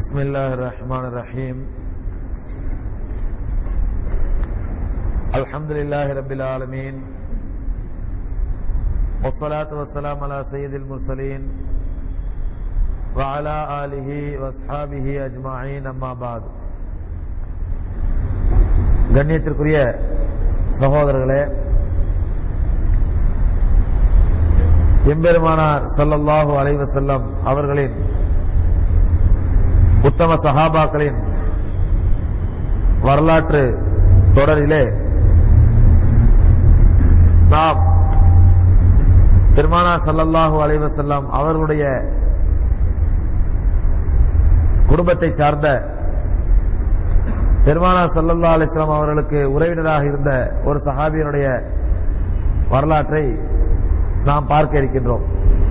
بسم الله الرحمن الرحيم الحمد لله رب العالمين والصلاة والسلام على سيد المرسلين وعلى آله واصحابه أجمعين أما بعد கண்ணியத்திற்குரிய சகோதரர்களே எம்பெருமானார் ஸல்லல்லாஹு அலைஹி வஸல்லம் அவர்களின் உத்தம சஹாபாக்களின் வரலாற்று தொடரிலே நாம் பெருமானா ஸல்லல்லாஹு அலைஹி வஸல்லம் அவர்களுடைய குடும்பத்தை சார்ந்த பெருமானா ஸல்லல்லாஹு அலைஹி வஸல்லம் அவர்களுக்கு உறவினராக இருந்த ஒரு சஹாபியனுடைய வரலாற்றை நாம் பார்க்க இருக்கின்றோம்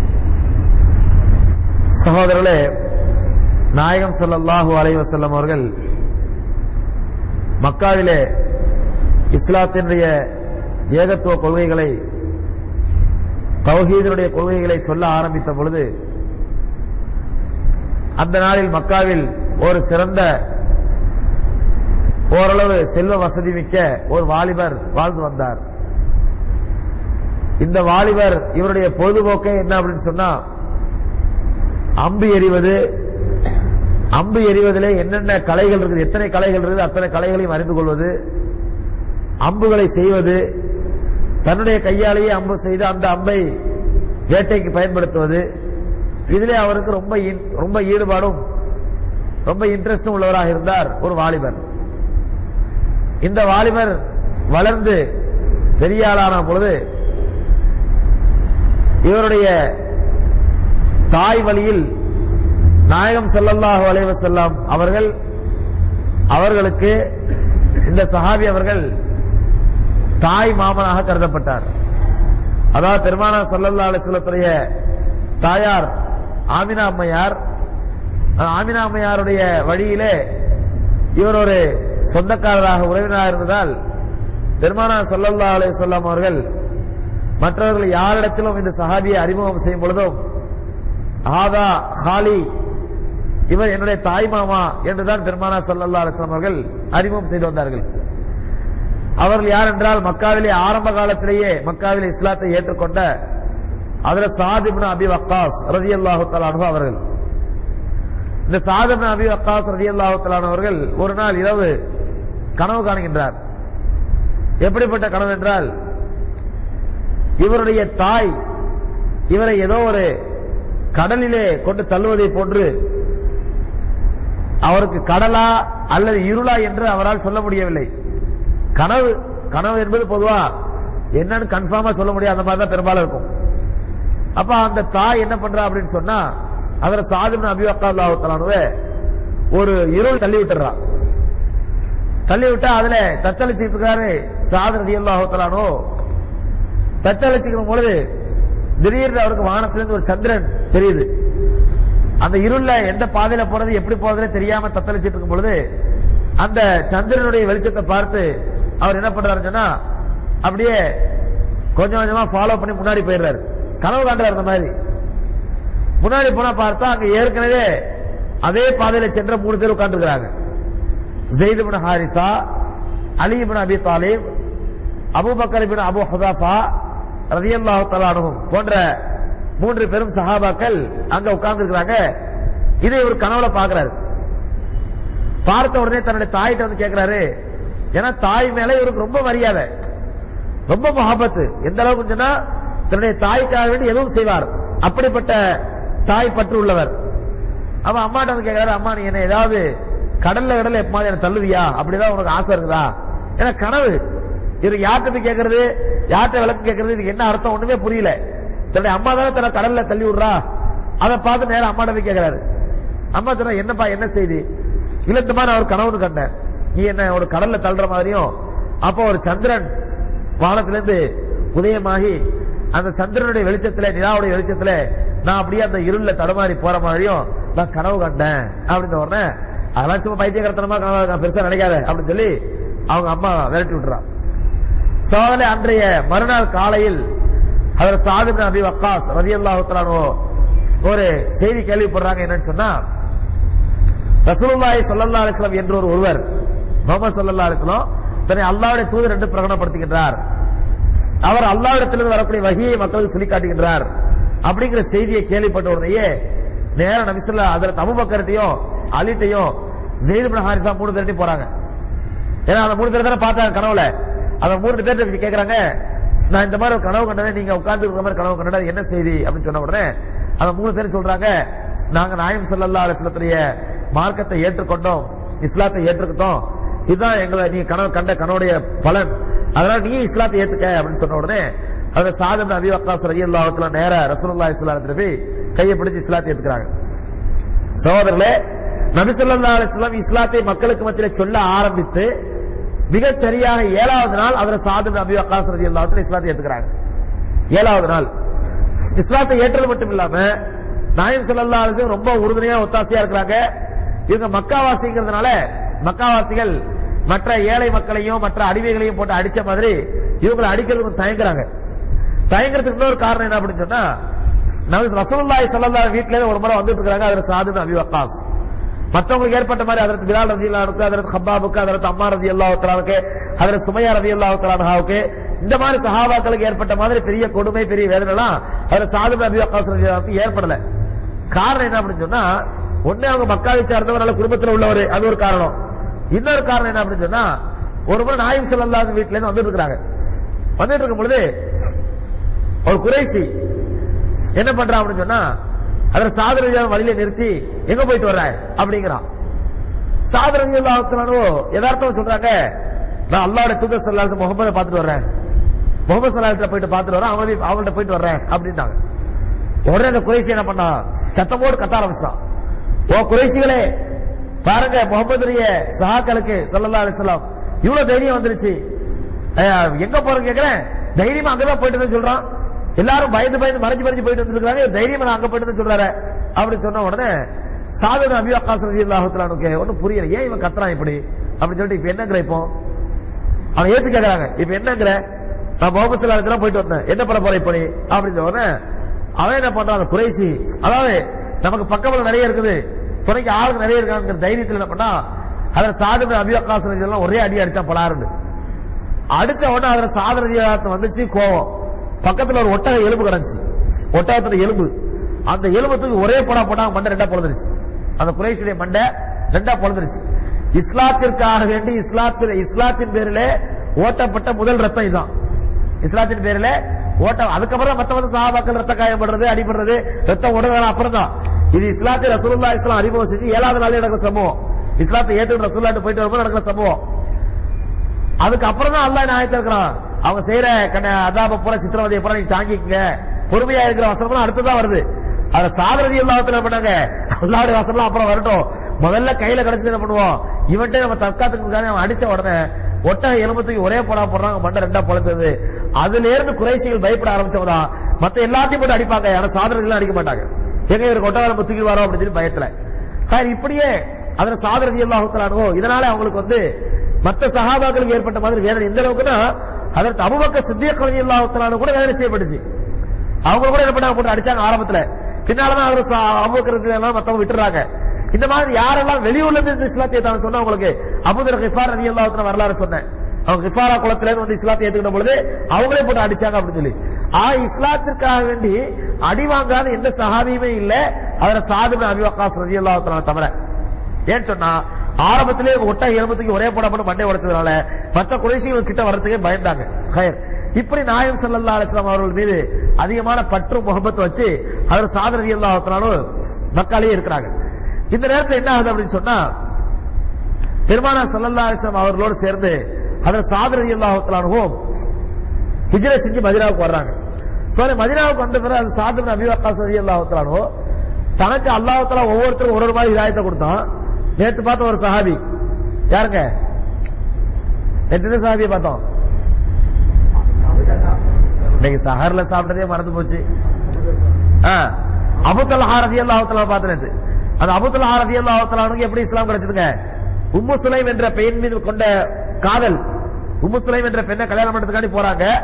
சகோதரர்களே நாயகம் ஸல்லல்லாஹு அலைஹி வஸல்லம் அவர்கள் மக்காவிலே இஸ்லாத்தினுடைய ஏகத்துவ கொள்கைகளை தௌஹீதனுடைய கொள்கைகளை சொல்ல ஆரம்பித்த பொழுது அந்த நாளில் மக்காவில் ஒரு சிறந்த ஓரளவு செல்வ வசதி மிக்க ஒரு வாலிபர் வாழ்ந்து வந்தார் இந்த வாலிபர் இவருடைய பொழுதுபோக்கே என்ன அப்படின்னு சொன்னா அம்பு எறிவது அம்பு எறிவதிலே என்னென்ன கலைகள் இருக்குது எத்தனை கலைகள் இருக்குது அத்தனை கலைகளையும் அறிந்து கொள்வது அம்புகளை செய்வது தன்னுடைய கையாலேயே அம்பு செய்து அந்த அம்பை வேட்டைக்கு பயன்படுத்துவது இதிலே அவருக்கு ரொம்ப இன்- ரொம்ப ஈடுபாடும் ரொம்ப இன்ட்ரெஸ்டும் உள்ளவராக இருந்தார் ஒரு வாலிபர் இந்த வாலிபர் வளர்ந்து பெரிய ஆளான பொழுது இவருடைய தாய் வழியில் நாயகம் ஸல்லல்லாஹு அலைஹி வஸல்லம் அவர்கள் அவர்களுக்கு இந்த சஹாபி அவர்கள் தாய் மாமனாக கருதப்பட்டார் அதாவது பெருமானா ஸல்லல்லாஹு அலைஹி வஸல்லத்துடைய தாயார் ஆமினா அம்மையார் அந்த ஆமினா அம்மையாருடைய வழியிலே இவர் ஒரு சொந்தக்காரராக உறவினராக இருந்ததால் பெருமானா ஸல்லல்லாஹு அலைஹி வஸல்லம் அவர்கள் மற்றவர்கள் யாரிடத்திலும் இந்த சஹாபியை அறிமுகம் செய்யும் பொழுதும் ஆதா ஹாலி இவர் என்னுடைய தாய் மாமா என்றுதான் பெருமானா ஸல்லல்லாஹு அலைஹி வஸல்லம் அவர்கள் அறிமுகம் செய்து வந்தார்கள் அவர்கள் யார் என்றால் மக்காவிலே ஆரம்ப காலத்திலேயே மக்காவிலே இஸ்லாத்தை ஏற்றுக்கொண்ட அதில் சாதிப்னு அபி வக்காஸ் ரதியல்லாஹு தஆலா அவர்கள் இந்த சாதிப்னு அபி வக்காஸ் ரதியல்லாஹு தஆலா அவர்கள் ஒரு நாள் இரவு கனவு காணுகின்றார் எப்படிப்பட்ட கனவு என்றால் இவருடைய தாய் இவரை ஏதோ ஒரு கடலிலே கொண்டு தள்ளுவதை போன்று அவருக்கு கடலா அல்லது இருளா என்று அவரால் சொல்ல முடியவில்லை கனவு கனவு என்பது பொதுவா என்னன்னு கன்ஃபார்மா சொல்ல முடியாது அந்த மாதிரி தான் பெரும்பாலும் இருக்கும் அப்ப அந்த தாய் என்ன பண்றா அப்படின்னு சொன்னா அதுல சாதுன்னு அபிவக்காலாவுத்தலானுவ ஒரு இருள் தள்ளி விட்டுறா தள்ளி விட்டா அதுல தத்தளிச்சுட்டு இருக்காரு சாது ரதி அல்லாஹத்தலானோ தத்தளிச்சுக்கும் பொழுது திடீர்னு அவருக்கு வானத்திலிருந்து ஒரு சந்திரன் தெரியுது அந்த இருள்ல எந்த பாதையில போறது எப்படி போறதுன்னு தெரியாம தத்தளிச்சிட்டு இருக்கும் பொழுது அந்த சந்திரனுடைய வெளிச்சத்தை பார்த்து அவர் என்ன பண்றாருன்னு சொன்னா அப்படியே கொஞ்சம் கொஞ்சமா ஃபாலோ பண்ணி முன்னாடி போயிடுறாரு கனவு காண்றாரு அந்த மாதிரி முன்னாடி போனா பார்த்தா அங்க ஏற்கனவே அதே பாதையில சென்ற மூணு பேர் உட்கார்ந்துருக்காங்க ஜெயித் பின் ஹாரிசா அலி பின் அபி தாலிப் அபூபக்கர் பின் அபு ஹுதாஃபா ரதியல்லாஹு தஆலாஹும் போன்ற மூன்று பெரும் சஹாபாக்கள் அங்க உட்கார்ந்துருக்காங்க இதை இவர் கனவுல பாக்குறாரு பார்த்த உடனே தன்னுடைய தாயிட்ட வந்து கேக்குறாரு ஏன்னா தாய் மேல இவருக்கு ரொம்ப மரியாதை ரொம்ப மஹபத்து எந்த அளவுக்கு சொன்னா தன்னுடைய தாய்க்காக வேண்டி எதுவும் செய்வார் அப்படிப்பட்ட தாய் பற்று உள்ளவர் அப்ப அம்மாட்ட வந்து கேக்குறாரு அம்மா நீ என்ன ஏதாவது கடல்ல கடல்ல எப்பமாவது என்ன தள்ளுவியா அப்படிதான் உனக்கு ஆசை இருக்குதா ஏன்னா கனவு இவர் யார்கிட்ட போய் கேக்குறது யார்கிட்ட விளக்கு கேக்குறது இதுக்கு என்ன அர்த்தம் ஒண்ணுமே புரியல தன்னுடைய அம்மா தானே தன்னை கடல்ல தள்ளி விடுறா அதை பார்த்து நேரம் அம்மாட்ட போய் கேக்குறாரு அம்மா சொன்னா என்னப்பா என்ன செய்தி இல்ல இந்த மாதிரி நான் ஒரு கனவுன்னு கண்டேன் நீ என்ன ஒரு கடல்ல தள்ளுற மாதிரியும் அப்போ ஒரு சந்திரன் வானத்திலிருந்து உதயமாகி அந்த சந்திரனுடைய வெளிச்சத்துல நிலாவுடைய வெளிச்சத்துல நான் அப்படியே அந்த இருள்ல தடுமாறி போற மாதிரியும் நான் கனவு கண்டேன் அப்படின்னு உடனே அதெல்லாம் சும்மா பைத்தியகரத்தனமா கனவு நான் பெருசா நினைக்காத அப்படின்னு சொல்லி அவங்க அம்மா விரட்டி விட்டுறான் சோதனை அன்றைய மறுநாள் காலையில் அவர் சாதிபின் அபி வக்காஸ் ரதி அல்லாஹு ஒரு செய்தி கேள்விப்படுறாங்க என்னன்னு சொன்னா ரசூலுல்லாஹி ஸல்லல்லாஹு அலைஹி வஸல்லம் என்ற ஒரு ஒருவர் முகமது ஸல்லல்லாஹு அலைஹி வஸல்லம் தன்னை அல்லாஹ்வுடைய தூதர் என்று பிரகடனப்படுத்துகின்றார் அவர் அல்லாஹ்விடத்திலிருந்து வரக்கூடிய வகையை மக்களுக்கு சொல்லி காட்டுகின்றார் அப்படிங்கிற செய்தியை கேள்விப்பட்ட உடனேயே நேர நபிசுல்லா அதில் அபுபக்கர்ட்டையும் அலிட்டையும் ஜெயித் இப்னு ஹாரிஸா மூணு பேர்ட்டையும் போறாங்க ஏன்னா அந்த மூணு பேர் தானே பார்த்தாங்க கனவுல அந்த மூணு பேர்ட்ட வச்சு கேக்குறாங்க நான் இந்த மாதிரி ஒரு கனவு கண்டேன் நீங்க உட்கார்ந்து இருக்கிற மாதிரி கனவு கண்டா என்ன செய்தி அப்படின்னு சொன்ன உடனே அந்த மூணு பேர் சொல்றாங்க நாங்க நாயம் ஸல்லல்லாஹு அலைஹி வஸல்லத்துடைய மார்க்கத்தை ஏற்றுக்கொண்டோம் இஸ்லாத்தை ஏற்றுக்கிட்டோம் இதுதான் எங்களை நீ கனவு கண்ட கனவுடைய பலன் அதனால நீ இஸ்லாத்தை ஏத்துக்க அப்படின்னு சொன்ன உடனே அதுல சாதம் அபி வக்காஸ் ரலியல்லாஹு தஆலா நேர ரசூலுல்லாஹி ஸல்லல்லாஹு அலைஹி வஸல்லம் போய் கையை பிடிச்சு இஸ்லாத்தை ஏத்துக்கிறாங்க சகோதரர்களே நபி ஸல்லல்லாஹு அலைஹி வஸல்லம் இஸ்லாத்தை மக்களுக்கு மத்தியில சொல்ல ஆரம்பித்து மிகச் சரியாக ஏழாவது நாள் அதில் சாது நபி வக்காஸ் ரலியல்லாஹு தஆலா இஸ்லாத்தை ஏத்துக்கிறாங்க ஏழாவது நாள் இஸ்லாத்தை ஏற்றது மட்டும் இல்லாம நாயம் ஸல்லல்லாஹு அலைஹி வஸல்லம் ரொம்ப உறுதுணையா ஒத்தாசையா இருக்கிறாங்க இவங்க மக்காவாசிங்கிறதுனால மக்காவாசிகள் மற்ற ஏழை மக்களையும் மற்ற அடிமைகளையும் போட்டு அடிச்ச மாதிரி இவங்களை அடிக்கிறதுக்கு தயங்குறாங்க தயங்குறதுக்கு இன்னொரு காரணம் என்ன அப்படின்னு சொன்னா நபி ரசூலுல்லாஹி ஸல்லல்லாஹு அலைஹி வீட்ல ஒரு முறை வந்துட்டு இருக்காங்க அதுல சாது நபி வக்காஸ் மற்றவங்களுக்கு ஏற்பட்ட மாதிரி அதற்கு பிலால் ரதி அல்லாவுக்கு அதற்கு ஹப்பாபுக்கு அதற்கு அம்மா ரதி அல்லாவுக்கு அதற்கு சுமையா ரதி அல்லாவுக்கு இந்த மாதிரி சஹாபாக்களுக்கு ஏற்பட்ட மாதிரி பெரிய கொடுமை பெரிய வேதனை எல்லாம் அதுல சாது நபி வக்காஸ் ரதி அல்லாவுக்கு ஏற்படல காரணம் என்ன அப்படின்னு சொன்னா ஒண்ணு அவங்க மக்காவை சார்ந்தவர் நல்ல குடும்பத்தில் உள்ளவர் அது ஒரு காரணம் இன்னொரு காரணம் என்ன அப்படின்னு சொன்னா ஒரு முறை நாயம் ஸல்லல்லாஹு வீட்ல இருந்து வந்துட்டு இருக்காங்க வந்துட்டு இருக்கும் பொழுது ஒரு குறைசி என்ன பண்றான் அப்படின்னு சொன்னா அதில் சாதன வழியில நிறுத்தி எங்க போயிட்டு வர்ற அப்படிங்கிறான் சாதன யதார்த்தம் சொல்றாங்க நான் அல்லாவோட தூதர் சல்லாஸ் முகமது பார்த்துட்டு வர்றேன் முகமது சல்லாஹ் போயிட்டு பார்த்துட்டு வரேன் அவங்க அவங்கள்ட்ட போயிட்டு வர்றேன் அப்படின்ட்டாங்க உடனே அந்த குறைசி என்ன பண்ணா சத்தமோடு கத்த ஆரம்பிச்சான் ஓ குறைசிகளே பாருங்க முகமதுடைய சஹாக்களுக்கு சல்லல்லா அலிஸ்லாம் இவ்வளவு தைரியம் வந்துருச்சு அஹ், எங்க போறேன்னு கேக்குறேன் தைரியமா அங்கதான் போயிட்டு வந்து சொல்றான் எல்லாரும் பயந்து பயந்து மறைஞ்சு மறைஞ்சு போயிட்டு வந்துருக்காங்க தைரியமா நான் அங்க போயிட்டு வந்து சொல்றாரு அப்படி சொன்ன உடனே சாதன அபி அக்காஸ் ரதி அல்லாஹுத்தலானுக்கு ஒன்னும் புரியல ஏன் இவன் கத்துறான் இப்படி அப்படின்னு சொல்லிட்டு இப்ப என்னங்கிற இப்போ அவன் ஏத்து கேக்குறாங்க இப்ப என்னங்கிற நான் முகமது சல்லாஹ் போயிட்டு வந்தேன் என்ன பண்ண போற இப்ப நீ அப்படின்னு உடனே அவன் என்ன பண்றான் அந்த குறைசி அதாவது நமக்கு பக்கத்துல நிறைய இருக்குது துணைக்கு ஆளுங்க நிறைய இருக்காங்கிற தைரியத்தில் என்ன பண்ணா அதுல சாதன அபி அக்காஸ் ரதி எல்லாம் ஒரே அடி அடிச்சா பலாருன்னு அடிச்ச உடனே அதுல சாதன வந்துச்சு கோவம் பக்கத்துல ஒரு ஒட்டக எலும்பு கிடந்துச்சு ஒட்டகத்துல எலும்பு அந்த எலும்புக்கு ஒரே போடா போட்டாங்க மண்டை ரெண்டா பொழுதுருச்சு அந்த குறைஷுடைய மண்டை ரெண்டா பொழுதுருச்சு இஸ்லாத்திற்காக வேண்டி இஸ்லாத்தின் இஸ்லாத்தின் பேரிலே ஓட்டப்பட்ட முதல் ரத்தம் இதுதான் இஸ்லாத்தின் பேரில ஓட்டம் அதுக்கப்புறம் மத்த வந்து சஹாபாக்கள் ரத்த காயப்படுறது அடிபடுறது ரத்தம் ஓடுறதெல்லாம் அப்புறம் தான் இது இஸ்லாத்தை ரசூலுல்லாஹி இஸ்லாம் அறிமுகம் செஞ்சு ஏழாவது நாளே நடக்கிற சம்பவம் இஸ்லாத்தை ஏத்து ரசூல்லாட்டு போயிட்டு வரும்போது நடக்கிற சம்பவம் அதுக்கு அப்புறம் தான் அல்லாஹ் நியாயத்தை இருக்கிறான் அவங்க செய்யற கண்ண அதாப பூரா சித்திரவதையை பூரா நீங்க தாங்கிக்கங்க பொறுமையா இருக்கிற வசனம் அடுத்துதான் வருது அத சாதரதி எல்லாத்துல என்ன பண்ணாங்க அல்லாவுடைய வசனம் அப்புறம் வரட்டும் முதல்ல கையில கிடைச்சது என்ன பண்ணுவோம் இவன்ட்டே நம்ம தற்காத்துக்கு அவன் அடிச்ச உடனே ஒட்டக எலும்பத்துக்கு ஒரே போடா போடுறாங்க மண்டை ரெண்டா பொழந்தது அதுல இருந்து குறைசிகள் பயப்பட ஆரம்பிச்சவங்க தான் மத்த எல்லாத்தையும் போட்டு அடிப்பாங்க ஆனா சாதனங்கள் அடிக்க மாட்டாங்க எங்க இவருக்கு ஒட்டக எலும்பு தூக்கி வரோம் அப்படின்னு சொல்லி பயத்துல சார் இப்படியே அதுல சாதரதி அல்லாஹுத்தலானோ இதனால அவங்களுக்கு வந்து மத்த சஹாபாக்களுக்கு ஏற்பட்ட மாதிரி வேதனை எந்த அளவுக்குன்னா அதற்கு அபுபக்க சித்திய கல்வி அல்லாஹுத்தலானு கூட வேதனை செய்யப்பட்டுச்சு அவங்க கூட என்ன பண்ணாங்க போட்டு அடிச்சாங்க ஆரம்பத்துல பின்னாலதான் அவர் அபுபக்கருக்கு எல்லாம் மத்தவங்க விட்டுறாங்க இந்த மாதிரி யாரெல்லாம் வெளியூர்ல இருந்து இந்த இஸ்லாத்தை ஏத்தாங்க சொன்னா உங்களுக்கு அபுதர் கிஃபார் ரதி அல்லாஹுத்தல வரலாறு சொன்னேன் அவங்க கிஃபாரா குளத்துல இருந்து வந்து இஸ்லாத்தை ஏத்துக்கிட்ட பொழுது அவங்களே போட்டு அடிச்சாங்க அப்படின்னு சொல்லி ஆ இஸ்லாத்திற்காக வேண்டி அடி வாங்காத எந்த சஹாபியுமே இல்ல அதுல சாதுமே அபிவகாஸ் ரதி அல்லாஹுத்தலான தவிர ஏன்னு சொன்னா ஆரம்பத்திலே ஒட்டா எலும்பத்துக்கு ஒரே போடப்பட்டு மண்டை உடைச்சதுனால மற்ற குறைசிகள் கிட்ட வர்றதுக்கே பயந்தாங்க ஹயர் இப்படி நாயம் சல்லல்லா அலிஸ்லாம் அவர்கள் மீது அதிகமான பற்று முகபத்து வச்சு அவர் சாதரதி அல்லாஹத்தினாலும் மக்காலே இருக்கிறாங்க இந்த நேரத்தில் என்ன ஆகுது அப்படின்னு சொன்னா பெருமானா சல்லல்லா அலிஸ்லாம் அவர்களோடு சேர்ந்து அதில் சாதரதி அல்லாஹத்தினாலும் ஹிஜ்ர செஞ்சு மதினாவுக்கு வர்றாங்க சோ மதினாவுக்கு வந்த பிறகு அது சாதன அபிவக்காஸ் ரதி அல்லாஹத்தினாலும் தனக்கு அல்லாஹத்தலா ஒவ்வொருத்தரும் ஒரு ஒரு மாதிரி இதாயத்தை கொடுத்தான் நேத்து பார்த்த ஒரு சஹாபி யாருங்க நேத்து எந்த சஹாபியை பார்த்தோம் இன்னைக்கு சஹர்ல சாப்பிட்டதே மறந்து போச்சு அபுத்தல் ஹாரதி அல்லாஹத்தலா பார்த்த நேத்து அந்த அபுத்தல் ஹாரதி அல்லாஹத்தலானுக்கு எப்படி இஸ்லாம் கிடைச்சதுங்க உம்மு சுலைம் என்ற பெண் மீது கொண்ட காதல் உம்மு சுலைம் என்ற பெண்ணை கல்யாணம் பண்றதுக்காண்டி போறாங்க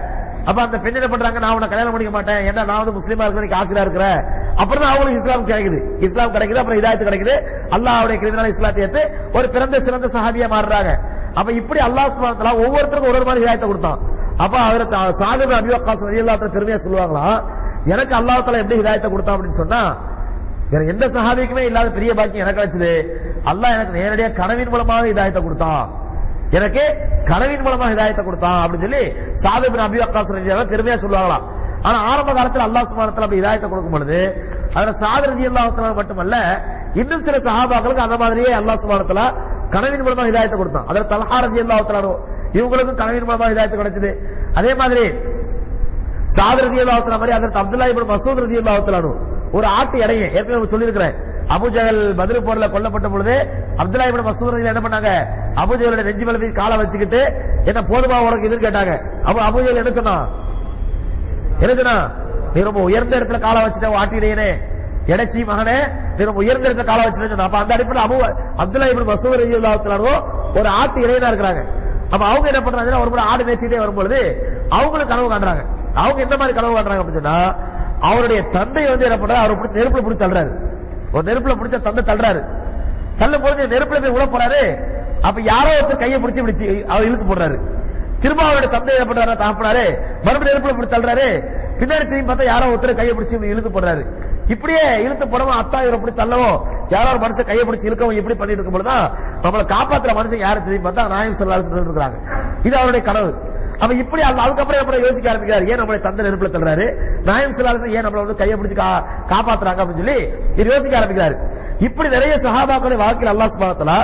அப்ப அந்த பெண் என்ன பண்றாங்க நான் உன்னை கல்யாணம் பண்ணிக்க மாட்டேன் ஏன்னா நான் வந்து முஸ்லீமா இருக்கிற ஆசிரியா இருக்கிறேன் அப்புறம் தான் அவங்களுக்கு இஸ்லாம் கிடைக்குது இஸ்லாம் கிடைக்குது அப்புறம் இதாயத்து கிடைக்குது அல்லாஹ்வுடைய கிருமினால இஸ்லாத்தை ஏத்து ஒரு பிறந்த சிறந்த சஹாபியா மாறுறாங்க அப்ப இப்படி அல்லாஹ் சுப்ஹானஹு வ தஆலா ஒவ்வொருத்தருக்கும் ஒரு ஒரு மாதிரி ஹிதாயத்தை கொடுத்தான் அப்ப அவர் சாதிப் அபி வக்காஸ் ரலியல்லாஹு பெருமையா சொல்லுவாங்களா எனக்கு அல்லாஹ் தஆலா எப்படி ஹிதாயத்தை கொடுத்தான் அப்படின்னு சொன்னா வேற எந்த சஹாபிக்குமே இல்லாத பெரிய பாக்கியம் எனக்கு கிடைச்சது அல்லாஹ் எனக்கு நேரடியா கனவின் மூலமாக இதாயத்தை கொடுத்தான் எனக்கு கனவின் மூலமாக இதாயத்தை கொடுத்தான் அப்படின்னு சொல்லி சாதிப் அபி வக்காஸ் ரலியல்லாஹு பெருமையா சொல்லுவாங்களாம் ஆனா ஆரம்ப காலத்துல அல்லாஹ் சுப்ஹானஹு வ தஆலா அப்படி இதாயத்தை கொடுக்கும் பொழுது அதுல சாதர் ரலியல்லாஹு தஆலா மட்டுமல்ல இன்னும் சில சஹாபாக்களுக்கு அந்த மாதிரியே அல்லாஹ் சுப்ஹானஹு வ தஆலா கனவின் மூலமாக ஹிதாயத்தை கொடுத்தான் அதுல தல்ஹா ரலியல்லாஹு தஆலா இவங்களுக்கும் கனவின் மூலமாக ஹிதாயத்து கிடைச்சது அதே மாதிரி சாத் ரலியல்லாஹு தஆலா மாதிரி அதற்கு அப்துல்லா இப்னு மசூத் ரலியல்லாஹு தஆலா ஒரு ஆட்டு இடைய ஏற்கனவே சொல்லியிருக்கிறேன் அபூஜஹல் பதில் போர்ல கொல்லப்பட்ட பொழுது அப்துல்லா இப்னு மசூத் ரலியல்லாஹு என்ன பண்ணாங்க அபூஜஹலோட நெஞ்சு மேல போய் காலை வச்சுக்கிட்டு என்ன போதுமா உனக்கு இதுன்னு கேட்டாங்க அப்ப அபூஜஹல் என்ன சொன்னான் என்ன சொன்னா நீ ரொம்ப உயர்ந்த இடத்துல காலை வச்சுட்ட ஆட்டு இடையனே எடச்சி மகனே நீ ரொம்ப உயர்ந்த இடத்துல காலை வச்சுட்டு சொன்னா அப்ப அந்த அடிப்படையில் அபு அப்துல்லா இப்னு மசூத் ரலியல்லாஹு தஆலா ஒரு ஆட்டு இடையனா இருக்கிறாங்க அப்ப அவங்க என்ன பண்றாங்கன்னா ஒரு முறை ஆடு மேய்ச்சிட்டே வரும்பொழுது அவங்களும் கனவு காண்றாங்க அவங்க எந்த மாதிரி கனவு காண்றாங்க அப்படின்னு சொன்னா அவருடைய தந்தை வந்து என்ன பண்றாரு அவரை பிடிச்சி நெருப்புல பிடிச்சி தள்ளுறாரு ஒரு நெருப்புல பிடிச்ச தந்தை தள்ளுறாரு தள்ளும் பொழுது நெருப்புல போய் உள்ள போறாரு அப்ப யாரோ ஒருத்தர் கையை பிடிச்சி இப்படி தி- அவர் இழுத்து போடுறாரு திரும்ப அவருடைய தந்தை என்ன பண்றாரு தாப்பினாரு மறுபடியும் நெருப்புல இப்படி தள்ளுறாரு பின்னாடி திரும்பி பார்த்தா யாரோ ஒருத்தர் கையை பிடிச்சி இப்படி இழுத்து போடுறாரு இப்படியே இழுத்து போடவும் அத்தா இவரை இப்படி தள்ளவும் யாரோ ஒரு மனுஷன் கையை பிடிச்சி இழுக்கவும் இப்படி பண்ணிட்டு இருக்கும் பொழுதுதான் நம்மளை காப்பாத்துற மனுஷன் யாரு திரும்பி பார்த்தா நாயம் சொல்லாரு இருக்காங்க இது அவருடைய கனவு அப்ப இப்படி அல்ல- அதுக்கப்புறம் எப்படி யோசிக்க ஆரம்பிக்கிறார் ஏன் நம்மளை தந்தை நெருப்புல தள்ளுறாரு நாயம் சொல்லாரு ஏன் நம்மள வந்து கையை பிடிச்சு கா- காப்பாத்துறாங்க அப்படின்னு சொல்லி இது யோசிக்க ஆரம்பிக்கிறாரு இப்படி நிறைய சஹாபாக்களுடைய வாழ்க்கையில் அல்லாஹ் சுபாத்தலா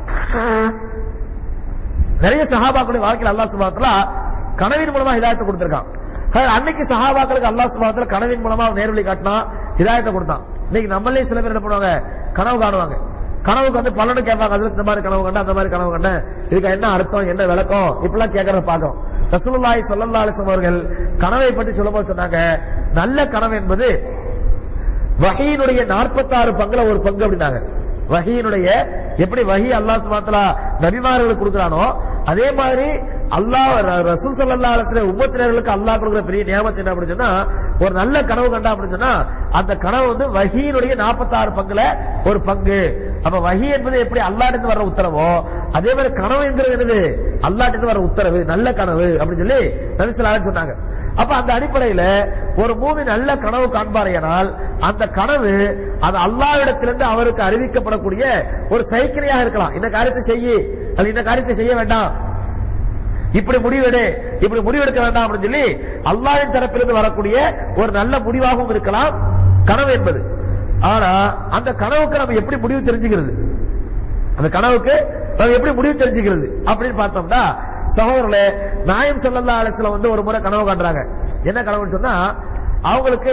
நிறைய சஹாபாக்களுடைய வாழ்க்கையில் அல்லாஹ் சுபாத்தலா கனவின் மூலமா ஹிதாயத்தை கொடுத்திருக்கான் அதாவது அன்னைக்கு சஹாபாக்களுக்கு அல்லாஹ் சுபாத்தல கனவின் மூலமா நேர்வழி காட்டினா ஹிதாயத்தை கொடுத்தான் இன்னைக்கு நம்மளே சில பேர் என்ன பண்ணுவாங்க கனவு காணுவாங்க கனவுக்கு வந்து பலனும் கேட்பாங்க அதுல இந்த மாதிரி கனவு கண்டேன் அந்த மாதிரி கனவு கண்டேன் இதுக்கு என்ன அர்த்தம் என்ன விளக்கம் இப்படிலாம் கேட்கறத பார்க்கிறோம் ரசூலுல்லாஹி ஸல்லல்லாஹு அலைஹி வஸல்லம் அவர்கள் கனவை பற்றி சொல்லும்போது சொன்னாங்க நல்ல கனவு என்பது வஹீனுடைய 46 பங்குல ஒரு பங்கு அப்படின்னாங்க வஹீனுடைய எப்படி வஹி அல்லாஹ் சுபாத்தலா நபிமார்களுக்கு கொடுக்கறானோ அதே மாதிரி அல்லாஹ் ர- ரசூல் ஸல்லல்லாஹு அலைஹி வஸல்லம் உம்மத்தினர்களுக்கு அல்லாஹ் கொடுக்கிற பெரிய நியமத்து என்ன அப்படின்னு சொன்னா ஒரு நல்ல கனவு கண்டா அப்படின்னு சொன்னா அந்த கனவு வந்து வஹீனுடைய 46 பங்குல ஒரு பங்கு அப்ப வஹி என்பது எப்படி அல்லாஹ்ட்ட வர்ற உத்தரவோ அதே மாதிரி கனவு என்கிறது என்னது அல்லாஹ்ட்ட வர உத்தரவு நல்ல கனவு அப்படின்னு சொல்லி நபி ஸல்லல்லாஹு அலைஹி சொன்னாங்க அப்ப அந்த அடிப்படையில ஒரு மூவி நல்ல கனவு காண்பாரையானால் அந்த கனவு அது அல்லாவிடத்திலிருந்து அவருக்கு அறிவிக்கப்படக்கூடிய ஒரு சைக்கிளையாக இருக்கலாம் இந்த காரியத்தை செய்யி அல்லது இந்த காரியத்தை செய்ய வேண்டாம் இப்படி முடிவெடு இப்படி முடிவெடுக்க வேண்டாம் அப்படின்னு சொல்லி அல்லாஹ்வின் தரப்பிலிருந்து வரக்கூடிய ஒரு நல்ல முடிவாகவும் இருக்கலாம் கனவு என்பது ஆனா அந்த கனவுக்கு நம்ம எப்படி முடிவு தெரிஞ்சுக்கிறது அந்த கனவுக்கு நம்ம எப்படி முடிவு தெரிஞ்சுக்கிறது அப்படின்னு பார்த்தோம்னா சகோதரர்களே நாயம் ஸல்லல்லாஹு அலைஹி வஸல்லம் வந்து ஒரு முறை கனவு காண்றாங்க என்ன கனவுன்னு சொன்னா அவங்களுக்கு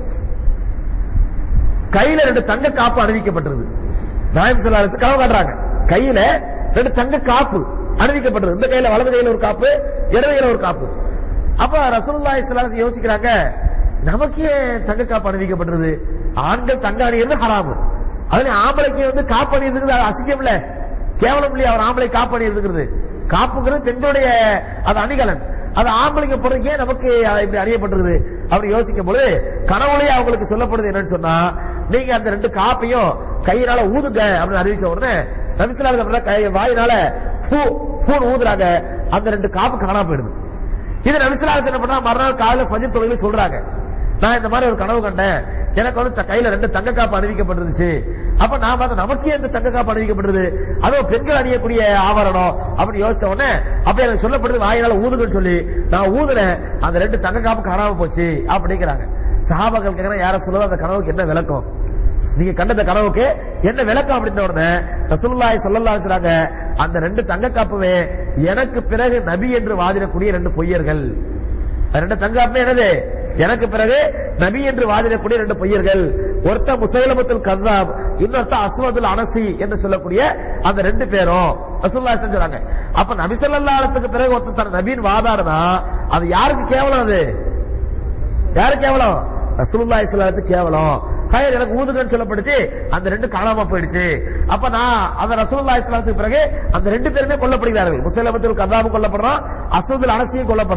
கையில ரெண்டு தங்க காப்பு அணிவிக்கப்பட்டிருது நாயம் ஸல்லல்லாஹு அலைஹி வஸல்லம் கனவு காண்றாங்க கையில ரெண்டு தங்க காப்பு அணிவிக்கப்பட்டிருது இந்த கையில வலது கையில ஒரு காப்பு இடது கையில ஒரு காப்பு அப்ப ரசூலுல்லாஹி ஸல்லல்லாஹு அலைஹி வஸல்லம் யோசிக்கிறாங்க நமக்கு ஏன் தங்க காப்பு அணிவிக்கப்பட்டிருது ஆண்கள் தங்க அணியிறது ஹராமு அதுல ஆம்பளைக்கு வந்து காப்பு அணியிறது அது அசிங்கம் இல்ல கேவலம் இல்லையா அவர் ஆம்பளை காப்பு அணியிறது காப்புங்கிறது பெண்களுடைய அது அணிகலன் அது ஆம்பளைங்க போறதுக்கே நமக்கு அது இப்படி அறியப்பட்டிருக்குது அப்படி யோசிக்கும் பொழுது கனவுலயே அவங்களுக்கு சொல்லப்படுது என்னன்னு சொன்னா நீங்க அந்த ரெண்டு காப்பையும் கையினால ஊதுங்க அப்படின்னு அறிவிச்ச உடனே நபிசுல்லா கை வாயினால பூ பூன் ஊதுறாங்க அந்த ரெண்டு காப்பு காணாம போயிடுது இது நபிசுல்லா என்ன பண்ணா மறுநாள் காலையில ஃபஜர் தொழில் சொல்றாங்க நான் இந்த மாதிரி ஒரு கனவு கண்டேன் எனக்கு வந்து த- கையில ரெண்டு தங்க காப்பு அணிவிக்கப்பட்டிருந்துச்சு அப்ப நான் பார்த்த நமக்கே இந்த தங்க காப்பு அணிவிக்கப்பட்டது அதுவும் பெண்கள் அணியக்கூடிய ஆபரணம் அப்படி யோசிச்ச உடனே அப்ப எனக்கு சொல்லப்படுது வாயினால ஊதுங்கன்னு சொல்லி நான் ஊதுனேன் அந்த ரெண்டு தங்க காப்பு காணாம போச்சு அப்படிங்கிறாங்க சஹாபாக்கள் கேக்குறேன் யார சொல்லுவா அந்த கனவுக்கு என்ன விளக்கம் நீங்க கண்ட இந்த கனவுக்கு என்ன விளக்கம் அப்படின்ற உடனே ரசூலுல்லாஹி ஸல்லல்லாஹு அலைஹி சொல்றாங்க அந்த ரெண்டு தங்க காப்புமே எனக்கு பிறகு நபி என்று வாதிடக்கூடிய ரெண்டு பொய்யர்கள் அது ரெண்டு தங்க காப்புமே என்னது எனக்கு பிறகு நபி என்று வாதிடக்கூடிய ரெண்டு பொய்யர்கள் ஒருத்த முசைலமத்துல் கஸாப் இன்னொருத்த அஸ்வதுல் அனசி என்று சொல்லக்கூடிய அந்த ரெண்டு பேரும் ரசூலுல்லாஹி செஞ்சாங்க அப்ப நபி ஸல்லல்லாஹு அலைஹி வஸல்லத்துக்கு பிறகு ஒருத்தன் தன் நபியின் வாதாடுனா அது யாருக்கு கேவலம் அது யாரு கேவலம் ரசூலுல்லாஹி ஸல்லல்லாஹு கேவலம் கயர் எனக்கு ஊதுகன்னு சொல்லப்படுச்சு அந்த ரெண்டு காணாம போயிடுச்சு அப்ப நான் அந்த ரசூலுல்லாஹி ஸல்லல்லாஹு பிறகு அந்த ரெண்டு பேருமே கொல்லப்படுகிறார்கள் முஸ்லிமத்தில் கதாபு கொல்லப்படுறான் அசதுல் அனசியும் கொல்லப்படுறான்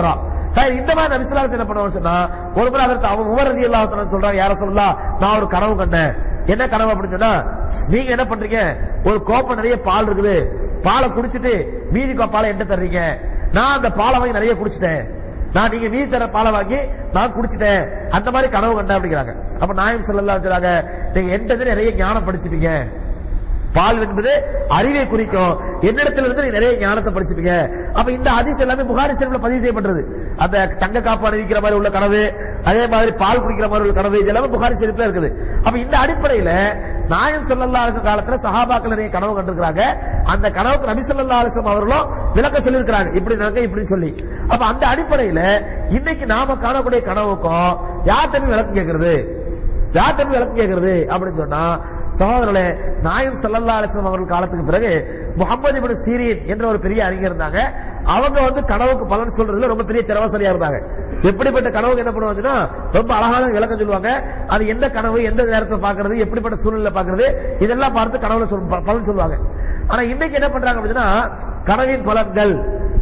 சரி, இந்த மாதிரி நபிசுல்லாஸ் என்ன பண்ணுவாங்க சொன்னா ஒரு முறை அதற்கு அவங்க உமரதி எல்லாம் சொல்றாங்க யார சொல்லலாம் நான் ஒரு கனவு கண்டேன் என்ன கனவு அப்படின்னு சொன்னா நீங்க என்ன பண்றீங்க ஒரு கோப்பை நிறைய பால் இருக்குது பாலை குடிச்சிட்டு மீதி கோ- பாலை என்கிட்ட தர்றீங்க நான் அந்த பாலை வாங்கி நிறைய குடிச்சிட்டேன் நான் நீங்க மீதி தர பாலை வாங்கி நான் குடிச்சிட்டேன் அந்த மாதிரி கனவு கண்டேன் அப்படிங்கிறாங்க அப்ப நாயம் சொல்லலாம் சொல்றாங்க நீங்க என்கிட்ட நிறைய ஞானம் படிச்சிட்டீங்க பால் என்பது அறிவை குறிக்கும் என்னிடத்துல இருந்து நீங்க நிறைய ஞானத்தை படிச்சிருப்பீங்க அப்ப இந்த ஹதீஸ் எல்லாமே புகாரி ஷெரீஃப்ல பதிவு செய்யப்பட்டது அந்த தங்க காப்பு அணிவிக்கிற மாதிரி உள்ள கனவு அதே மாதிரி பால் குடிக்கிற மாதிரி உள்ள கனவு இது எல்லாமே புகாரி ஷெரீஃப்ல இருக்குது அப்ப இந்த அடிப்படையில நாயம் ஸல்லல்லாஹு அலைஹி காலத்துல சஹாபாக்கள் நிறைய கனவு கண்டிருக்கிறாங்க அந்த கனவுக்கு நபி ஸல்லல்லாஹு அலைஹி வஸல்லம் அவர்களும் விளக்க சொல்லியிருக்கிறாங்க இப்படி நடக்க இப்படி சொல்லி அப்ப அந்த அடிப்படையில இன்னைக்கு நாம காணக்கூடிய கனவுக்கும் யார்கிட்ட போய் விளக்கம் கேட்கறது யார்கிட்ட போய் விளக்கம் கேட்கறது அப்படின்னு சொன்னா சகோதரர்களே நாயம் ஸல்லல்லாஹு அலைஹி வஸல்லம் அவர்கள் காலத்துக்கு பிறகு முகமது இப்னு சீரியன் என்ற ஒரு பெரிய அறிஞர் இருந்தாங்க அவங்க வந்து கனவுக்கு பலன் சொல்றதுல ரொம்ப பெரிய திறவசரியா இருந்தாங்க எப்படிப்பட்ட கனவுக்கு என்ன பண்ணுவாங்கன்னா ரொம்ப அழகான விளக்கம் சொல்லுவாங்க அது எந்த கனவு எந்த நேரத்தை பாக்குறது எப்படிப்பட்ட சூழ்நிலை பாக்குறது இதெல்லாம் பார்த்து கனவுல சொல்- ப- பலன் சொல்லுவாங்க ஆனா இன்னைக்கு என்ன பண்றாங்க அப்படின்னா கனவின் பலன்கள்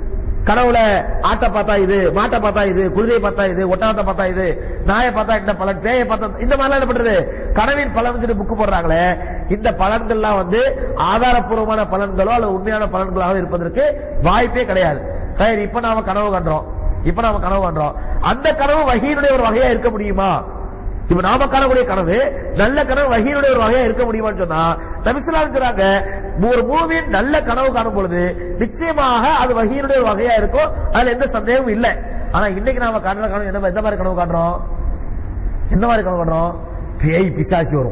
கனவுல ஆட்டை பார்த்தா இது மாட்டை பார்த்தா இது குதிரையை பார்த்தா இது ஒட்டகத்தை பார்த்தா இது நாயை பார்த்தா இந்த பலன் பேயை பார்த்தா இந்த மாதிரிலாம் என்ன பண்றது கனவின் பலன் புக்கு போடுறாங்களே இந்த பலன்கள்லாம் வந்து ஆதாரப்பூர்வமான பலன்களோ அல்லது உண்மையான பலன்களாக இருப்பதற்கு வாய்ப்பே கிடையாது சரி, இப்ப நாம கனவு கண்டோம் இப்ப நாம கனவு கண்டோம் அந்த கனவு வகையினுடைய ஒரு வகையா இருக்க முடியுமா இப்ப நாம காணக்கூடிய கனவு நல்ல கனவு வகையினுடைய ஒரு வகையா இருக்க முடியுமான்னு சொன்னா நபிசுலாம் சொல்றாங்க ஒரு மூவின் நல்ல கனவு காணும் பொழுது நிச்சயமாக அது வகையினுடைய ஒரு வகையா இருக்கும் அதுல எந்த சந்தேகமும் இல்லை ஆனா இன்னைக்கு நாம காணுற கனவு என்ன எந்த மாதிரி கனவு காண்றோம் எந்த மாதிரி கனவு காண்றோம் பேய் பிசாசி வரும்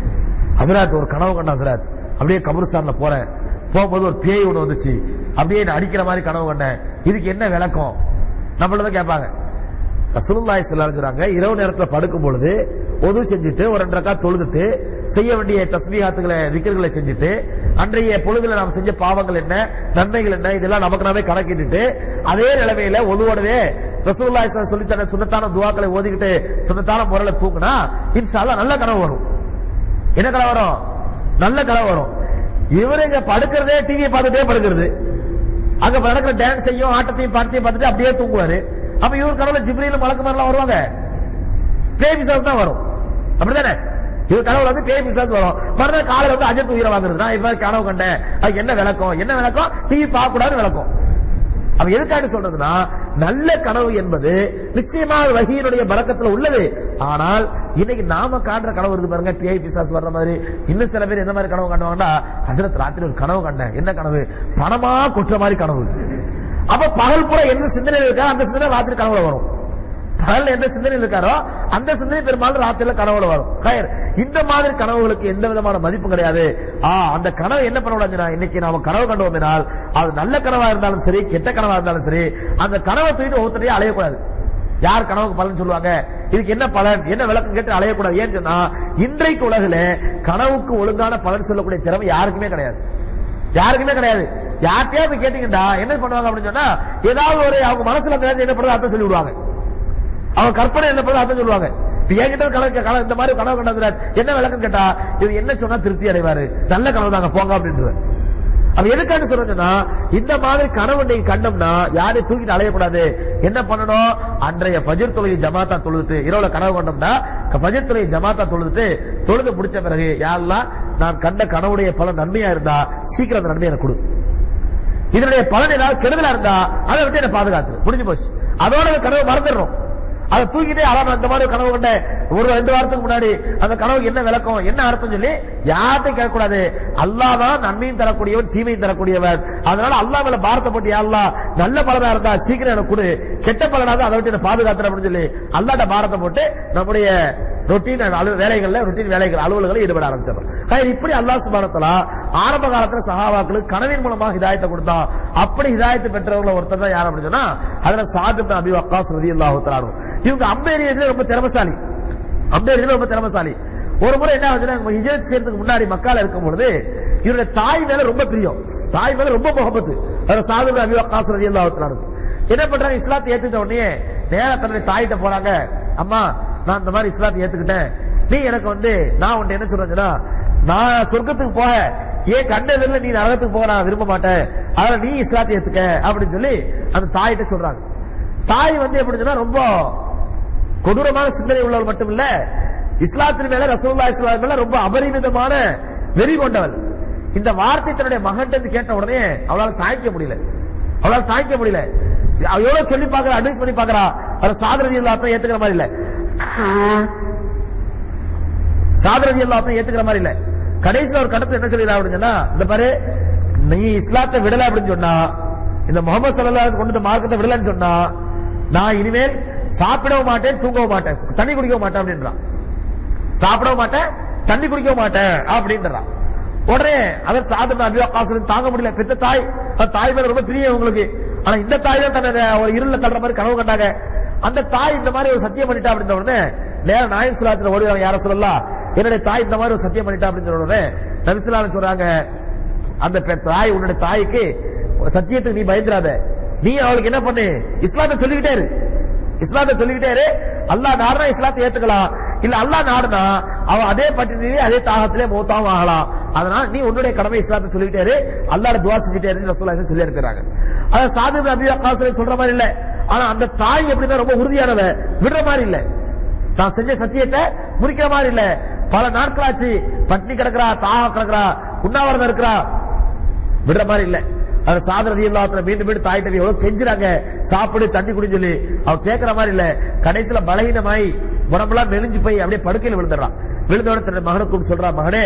ஹசராத் ஒரு கனவு கண்ட ஹசராத் அப்படியே கபருஸ்தான்ல போறேன் போகும்போது ஒரு பேய் ஒண்ணு வந்துச்சு அப்படியே என்ன அடிக்கிற மாதிரி கனவு கண்டேன் இதுக்கு என்ன விளக்கம் நம்மள தான் கேட்பாங்க ரசூலுல்லாஹி ஸல்லல்லாஹு அலைஹி சொல்றாங்க இரவு நேரத்துல படுக்கும் பொழுது ஒது செஞ்சுட்டு ஒரு ரெண்டு ரக்கா தொழுதுட்டு செய்ய வேண்டிய தஸ்பீஹாத்துகளை விக்கர்களை செஞ்சுட்டு அன்றைய பொழுதுல நாம் செஞ்ச பாவங்கள் என்ன நன்மைகள் என்ன இதெல்லாம் நமக்கு நாமே கணக்கிட்டுட்டு அதே நிலைமையில ஒதுவோடவே ரசூலுல்லாஹி ஸல்லல்லாஹு அலைஹி சொல்லி தர சுன்னத்தான துவாக்களை ஓதிக்கிட்டு சுன்னத்தான முறையில தூக்குனா இன்ஷா அல்லாஹ் நல்ல கனவு வரும் என்ன கனவு வரும் நல்ல கனவு வரும் இவரு இங்க படுக்கிறதே டிவியை பார்த்துட்டே படுக்கிறது அங்க நடக்கிற டான்ஸையும் ஆட்டத்தையும் பாட்டையும் பார்த்துட்டு அப்படியே தூங்குவாரு அப்ப இவர் கனவுல ஜிப்ரீலும் மலக்கு மாதிரிலாம் வருவாங்க பேய் பிசாசு தான் வரும் அப்படிதானே இது கனவுல வந்து பேய் பிசாசு வரும் மறுநாள் காலையில வந்து அஜத் உயிரை வாங்குறது நான் இப்ப கனவு கண்டேன் அதுக்கு என்ன விளக்கம் என்ன விளக்கம் டிவி பார்க்க கூடாது விளக்கம் அப்ப எதுக்காக சொல்றதுன்னா நல்ல கனவு என்பது நிச்சயமாக வகையினுடைய பறக்கத்துல உள்ளது ஆனால் இன்னைக்கு நாம காண்ற கனவு இருக்கு பாருங்க பேய் பிசாசு வர்ற மாதிரி இன்னும் சில பேர் எந்த மாதிரி கனவு காணுவாங்கன்னா அதில் ராத்திரி ஒரு கனவு கண்டேன் என்ன கனவு பணமா கொட்டுற மாதிரி கனவு அப்ப பகல் பூரா எந்த சிந்தனையில் இருக்கா அந்த சிந்தனை ராத்திரி கனவுல வரும் பகல்ல எந்த சிந்தனையில் இருக்காரோ அந்த சிந்தனை பெரும்பாலும் ராத்திரில கனவுல வரும் கயர் இந்த மாதிரி கனவுகளுக்கு எந்த விதமான மதிப்பும் கிடையாது ஆ அந்த கனவு என்ன பண்ணக்கூடாதுன்னா இன்னைக்கு நாம கனவு கண்டோம்னால் அது நல்ல கனவா இருந்தாலும் சரி கெட்ட கனவா இருந்தாலும் சரி அந்த கனவை தூக்கிட்டு ஒருத்தரையும் அலையக்கூடாது யார் கனவுக்கு பலன் சொல்லுவாங்க இதுக்கு என்ன பலன் என்ன விளக்கம் கேட்டு அலையக்கூடாது ஏன்னு சொன்னா இன்றைக்கு உலகில கனவுக்கு ஒழுங்கான பலன் சொல்லக்கூடிய திறமை யாருக்குமே கிடையாது யாருக்குமே கிடையாது யார்கிட்டயாவது கேட்டீங்கன்னா என்ன பண்ணுவாங்க அப்படின்னு சொன்னா ஏதாவது ஒரு அவங்க மனசுல அந்த நேரத்துல என்ன பண்ணுறது அர்த்தம் சொல்லி விடுவாங்க அவங்க கற்பனை என்ன பண்ணுறது அர்த்தம் சொல்லுவாங்க இப்ப என்கிட்ட கணக்கு கனவு இந்த மாதிரி கனவு கண்டது என்ன விளக்கம் கேட்டா இது என்ன சொன்னா திருப்தி அடைவாரு நல்ல கனவு தாங்க போங்க அப்படின்றது அது எதுக்காக சொல்றதுன்னா இந்த மாதிரி கனவு நீங்க கண்டோம்னா யாரையும் தூக்கிட்டு அலையக்கூடாது என்ன பண்ணணும் அன்றைய ஃபஜர் தொழுகை ஜமாத்தா தொழுதுட்டு இரவுல கனவு கண்டோம்னா ஃபஜர் தொழுகை ஜமாத்தா தொழுதுட்டு தொழுது முடிச்ச பிறகு யாரெல்லாம் நான் கண்ட கனவுடைய பலன் நன்மையா இருந்தா சீக்கிரம் அந்த நன்மையை எனக்கு கொடு இதனுடைய பலன் ஏதாவது கெடுதலா இருந்தா அதை விட்டு என்ன பாதுகாத்து முடிஞ்சு போச்சு அதோட அந்த கனவு மறந்துடுறோம் அதை தூக்கிட்டே அதான் அந்த மாதிரி ஒரு கனவு கண்டேன் ஒரு ரெண்டு வாரத்துக்கு முன்னாடி அந்த கனவுக்கு என்ன விளக்கம் என்ன அர்த்தம் சொல்லி யார்ட்டையும் கேட்கக்கூடாது அல்லாஹ் தான் நன்மையும் தரக்கூடியவன் தீமையும் தரக்கூடியவன் அதனால அல்லாஹ் மேல பாரத்தை போட்டு அல்லா நல்ல பலனா இருந்தா சீக்கிரம் எனக்கு கொடு கெட்ட பலனாக அதை விட்டு என்ன பாதுகாத்துறேன் அப்படின்னு சொல்லி அல்லாட்ட பாரத்தை போட்டு நம்முடைய ரொட்டீன் வேலைகள்ல ரொட்டீன் வேலைகள் அலுவலகளை ஈடுபட ஆரம்பிச்சிடும் இப்படி அல்லாஹ் சுபானத்தலா ஆரம்ப காலத்துல சஹாபாக்களுக்கு கனவின் மூலமா ஹிதாயத்தை கொடுத்தான் அப்படி ஹிதாயத்து பெற்றவங்கள ஒருத்தர் தான் யார் அப்படின்னு சொன்னா அதுல சாதிப் அபி வக்காஸ் ரதி அல்லாஹு இவங்க அம்பேரியத்துல ரொம்ப திறமசாலி அம்பேரியத்துல ரொம்ப திறமசாலி ஒரு முறை என்ன ஆகுதுன்னா இவங்க ஹிஜரத் செய்யறதுக்கு முன்னாடி மக்கால இருக்கும் பொழுது இவருடைய தாய் மேல ரொம்ப பிரியம் தாய் மேல ரொம்ப முகப்பத்து அதுல சாதிப் அபி வக்காஸ் ரதி அல்லாஹு என்ன பண்றாங்க இஸ்லாத்தை ஏத்துக்கிட்ட உடனே நேரா தன்னுடைய தாயிட்ட போறாங்க அம்மா நான் இந்த மாதிரி இஸ்லாத்தை ஏத்துக்கிட்டேன் நீ எனக்கு வந்து நான் உன்ட்ட என்ன சொல்றேன்னா நான் சொர்க்கத்துக்கு போக ஏன் கண்டதுல நீ நரகத்துக்கு போக நான் விரும்ப மாட்டேன் அதனால நீ இஸ்லாத்தை ஏத்துக்க அப்படின்னு சொல்லி அந்த தாயிட்ட சொல்றாங்க தாய் வந்து எப்படி சொன்னா ரொம்ப கொடூரமான சிந்தனை உள்ளவர் மட்டும் இல்ல இஸ்லாத்தின் மேல ரசூல்லா இஸ்லாம் மேல ரொம்ப அபரிமிதமான வெறி கொண்டவள் இந்த வார்த்தை தன்னுடைய மகன் கேட்ட உடனே அவளால தாய்க்க முடியல அவளால தாய்க்க முடியல அவ எவ்வளவு சொல்லி பாக்குறா அட்வைஸ் பண்ணி பாக்குறா அவர் சாதரதி எல்லாத்தையும் ஏத்துக்கிற மாதிரி இல்ல சாதரதி எல்லாத்தையும் ஏத்துக்கிற மாதிரி இல்ல கடைசியில் ஒரு கடத்தை என்ன சொல்லிடா அப்படின்னு சொன்னா இந்த பாரு நீ இஸ்லாத்தை விடல அப்படின்னு சொன்னா இந்த முகமது சல்லா கொண்டு இந்த மார்க்கத்தை விடலன்னு சொன்னா நான் இனிமேல் சாப்பிடவும் மாட்டேன் தூங்கவும் மாட்டேன் தண்ணி குடிக்கவும் மாட்டேன் அப்படின்றான் சாப்பிடவும் மாட்டேன் தண்ணி குடிக்கவும் மாட்டேன் அப்படின்றான் உடனே அதற்கு சாதன அபிவா காசு தாங்க முடியல பெத்த தாய் அந்த தாய் மேல ரொம்ப பிரியம் உங்களுக்கு ஆனா இந்த தாய் தான் தன்னை ஒரு இருள தள்ளுற மாதிரி கனவு கண்டாங்க அந்த தாய் இந்த மாதிரி ஒரு சத்தியம் பண்ணிட்டா அப்படின்ற உடனே நேரம் நாயம் சுலாத்துல ஓடுவாங்க யார சொல்லலாம் என்னுடைய தாய் இந்த மாதிரி ஒரு சத்தியம் பண்ணிட்டா அப்படின்னு சொன்ன உடனே நபிசுலாம் சொல்றாங்க அந்த பெ- தாய் உன்னுடைய தாய்க்கு சத்தியத்துக்கு நீ பயந்துராத நீ அவளுக்கு என்ன பண்ணு இஸ்லாத்தை சொல்லிக்கிட்டே இரு இஸ்லாத்தை சொல்லிக்கிட்டே இரு அல்லாஹ் நாடுனா இஸ்லாத்தை ஏத்துக்கலாம் இல்ல அல்லாஹ் நாடுனா அவன் அதே பட்டினி அதே தாகத்திலே மூத்தாவும் ஆகலாம் அதனால நீ உன்னுடைய கடமை இஸ்லாத்தை சொல்லிக்கிட்டே இரு அல்லாட துவா செஞ்சுட்டே இரு ரசூலுல்லாஹி சொல்லி இருக்கிறாங்க அது சாது நபி காசுல சொல்ற மாதிரி இல்ல ஆனா அந்த தாய் எப்படின்னா ரொம்ப உறுதியானவ விடுற மாதிரி இல்ல தான் செஞ்ச சத்தியத்தை முறிக்கிற மாதிரி இல்ல பல நாட்களாச்சு பட்னி கிடக்குறா தாக கிடக்குறா உண்ணாவிரதம் இருக்கிறா விடுற மாதிரி இல்ல அது சாதரதி இல்லாத மீண்டும் மீண்டும் தாயிட்ட போய் எவ்வளவு கெஞ்சுறாங்க சாப்பிடு தண்ணி குடின்னு சொல்லி அவ கேட்கிற மாதிரி இல்ல கடைசியில பலகீனமாய் உடம்பெல்லாம் மெலிஞ்சு போய் அப்படியே படுக்கையில் விழுந்துடுறான் விழுந்தோட தன் மகனுக்கு சொல்றா மகனே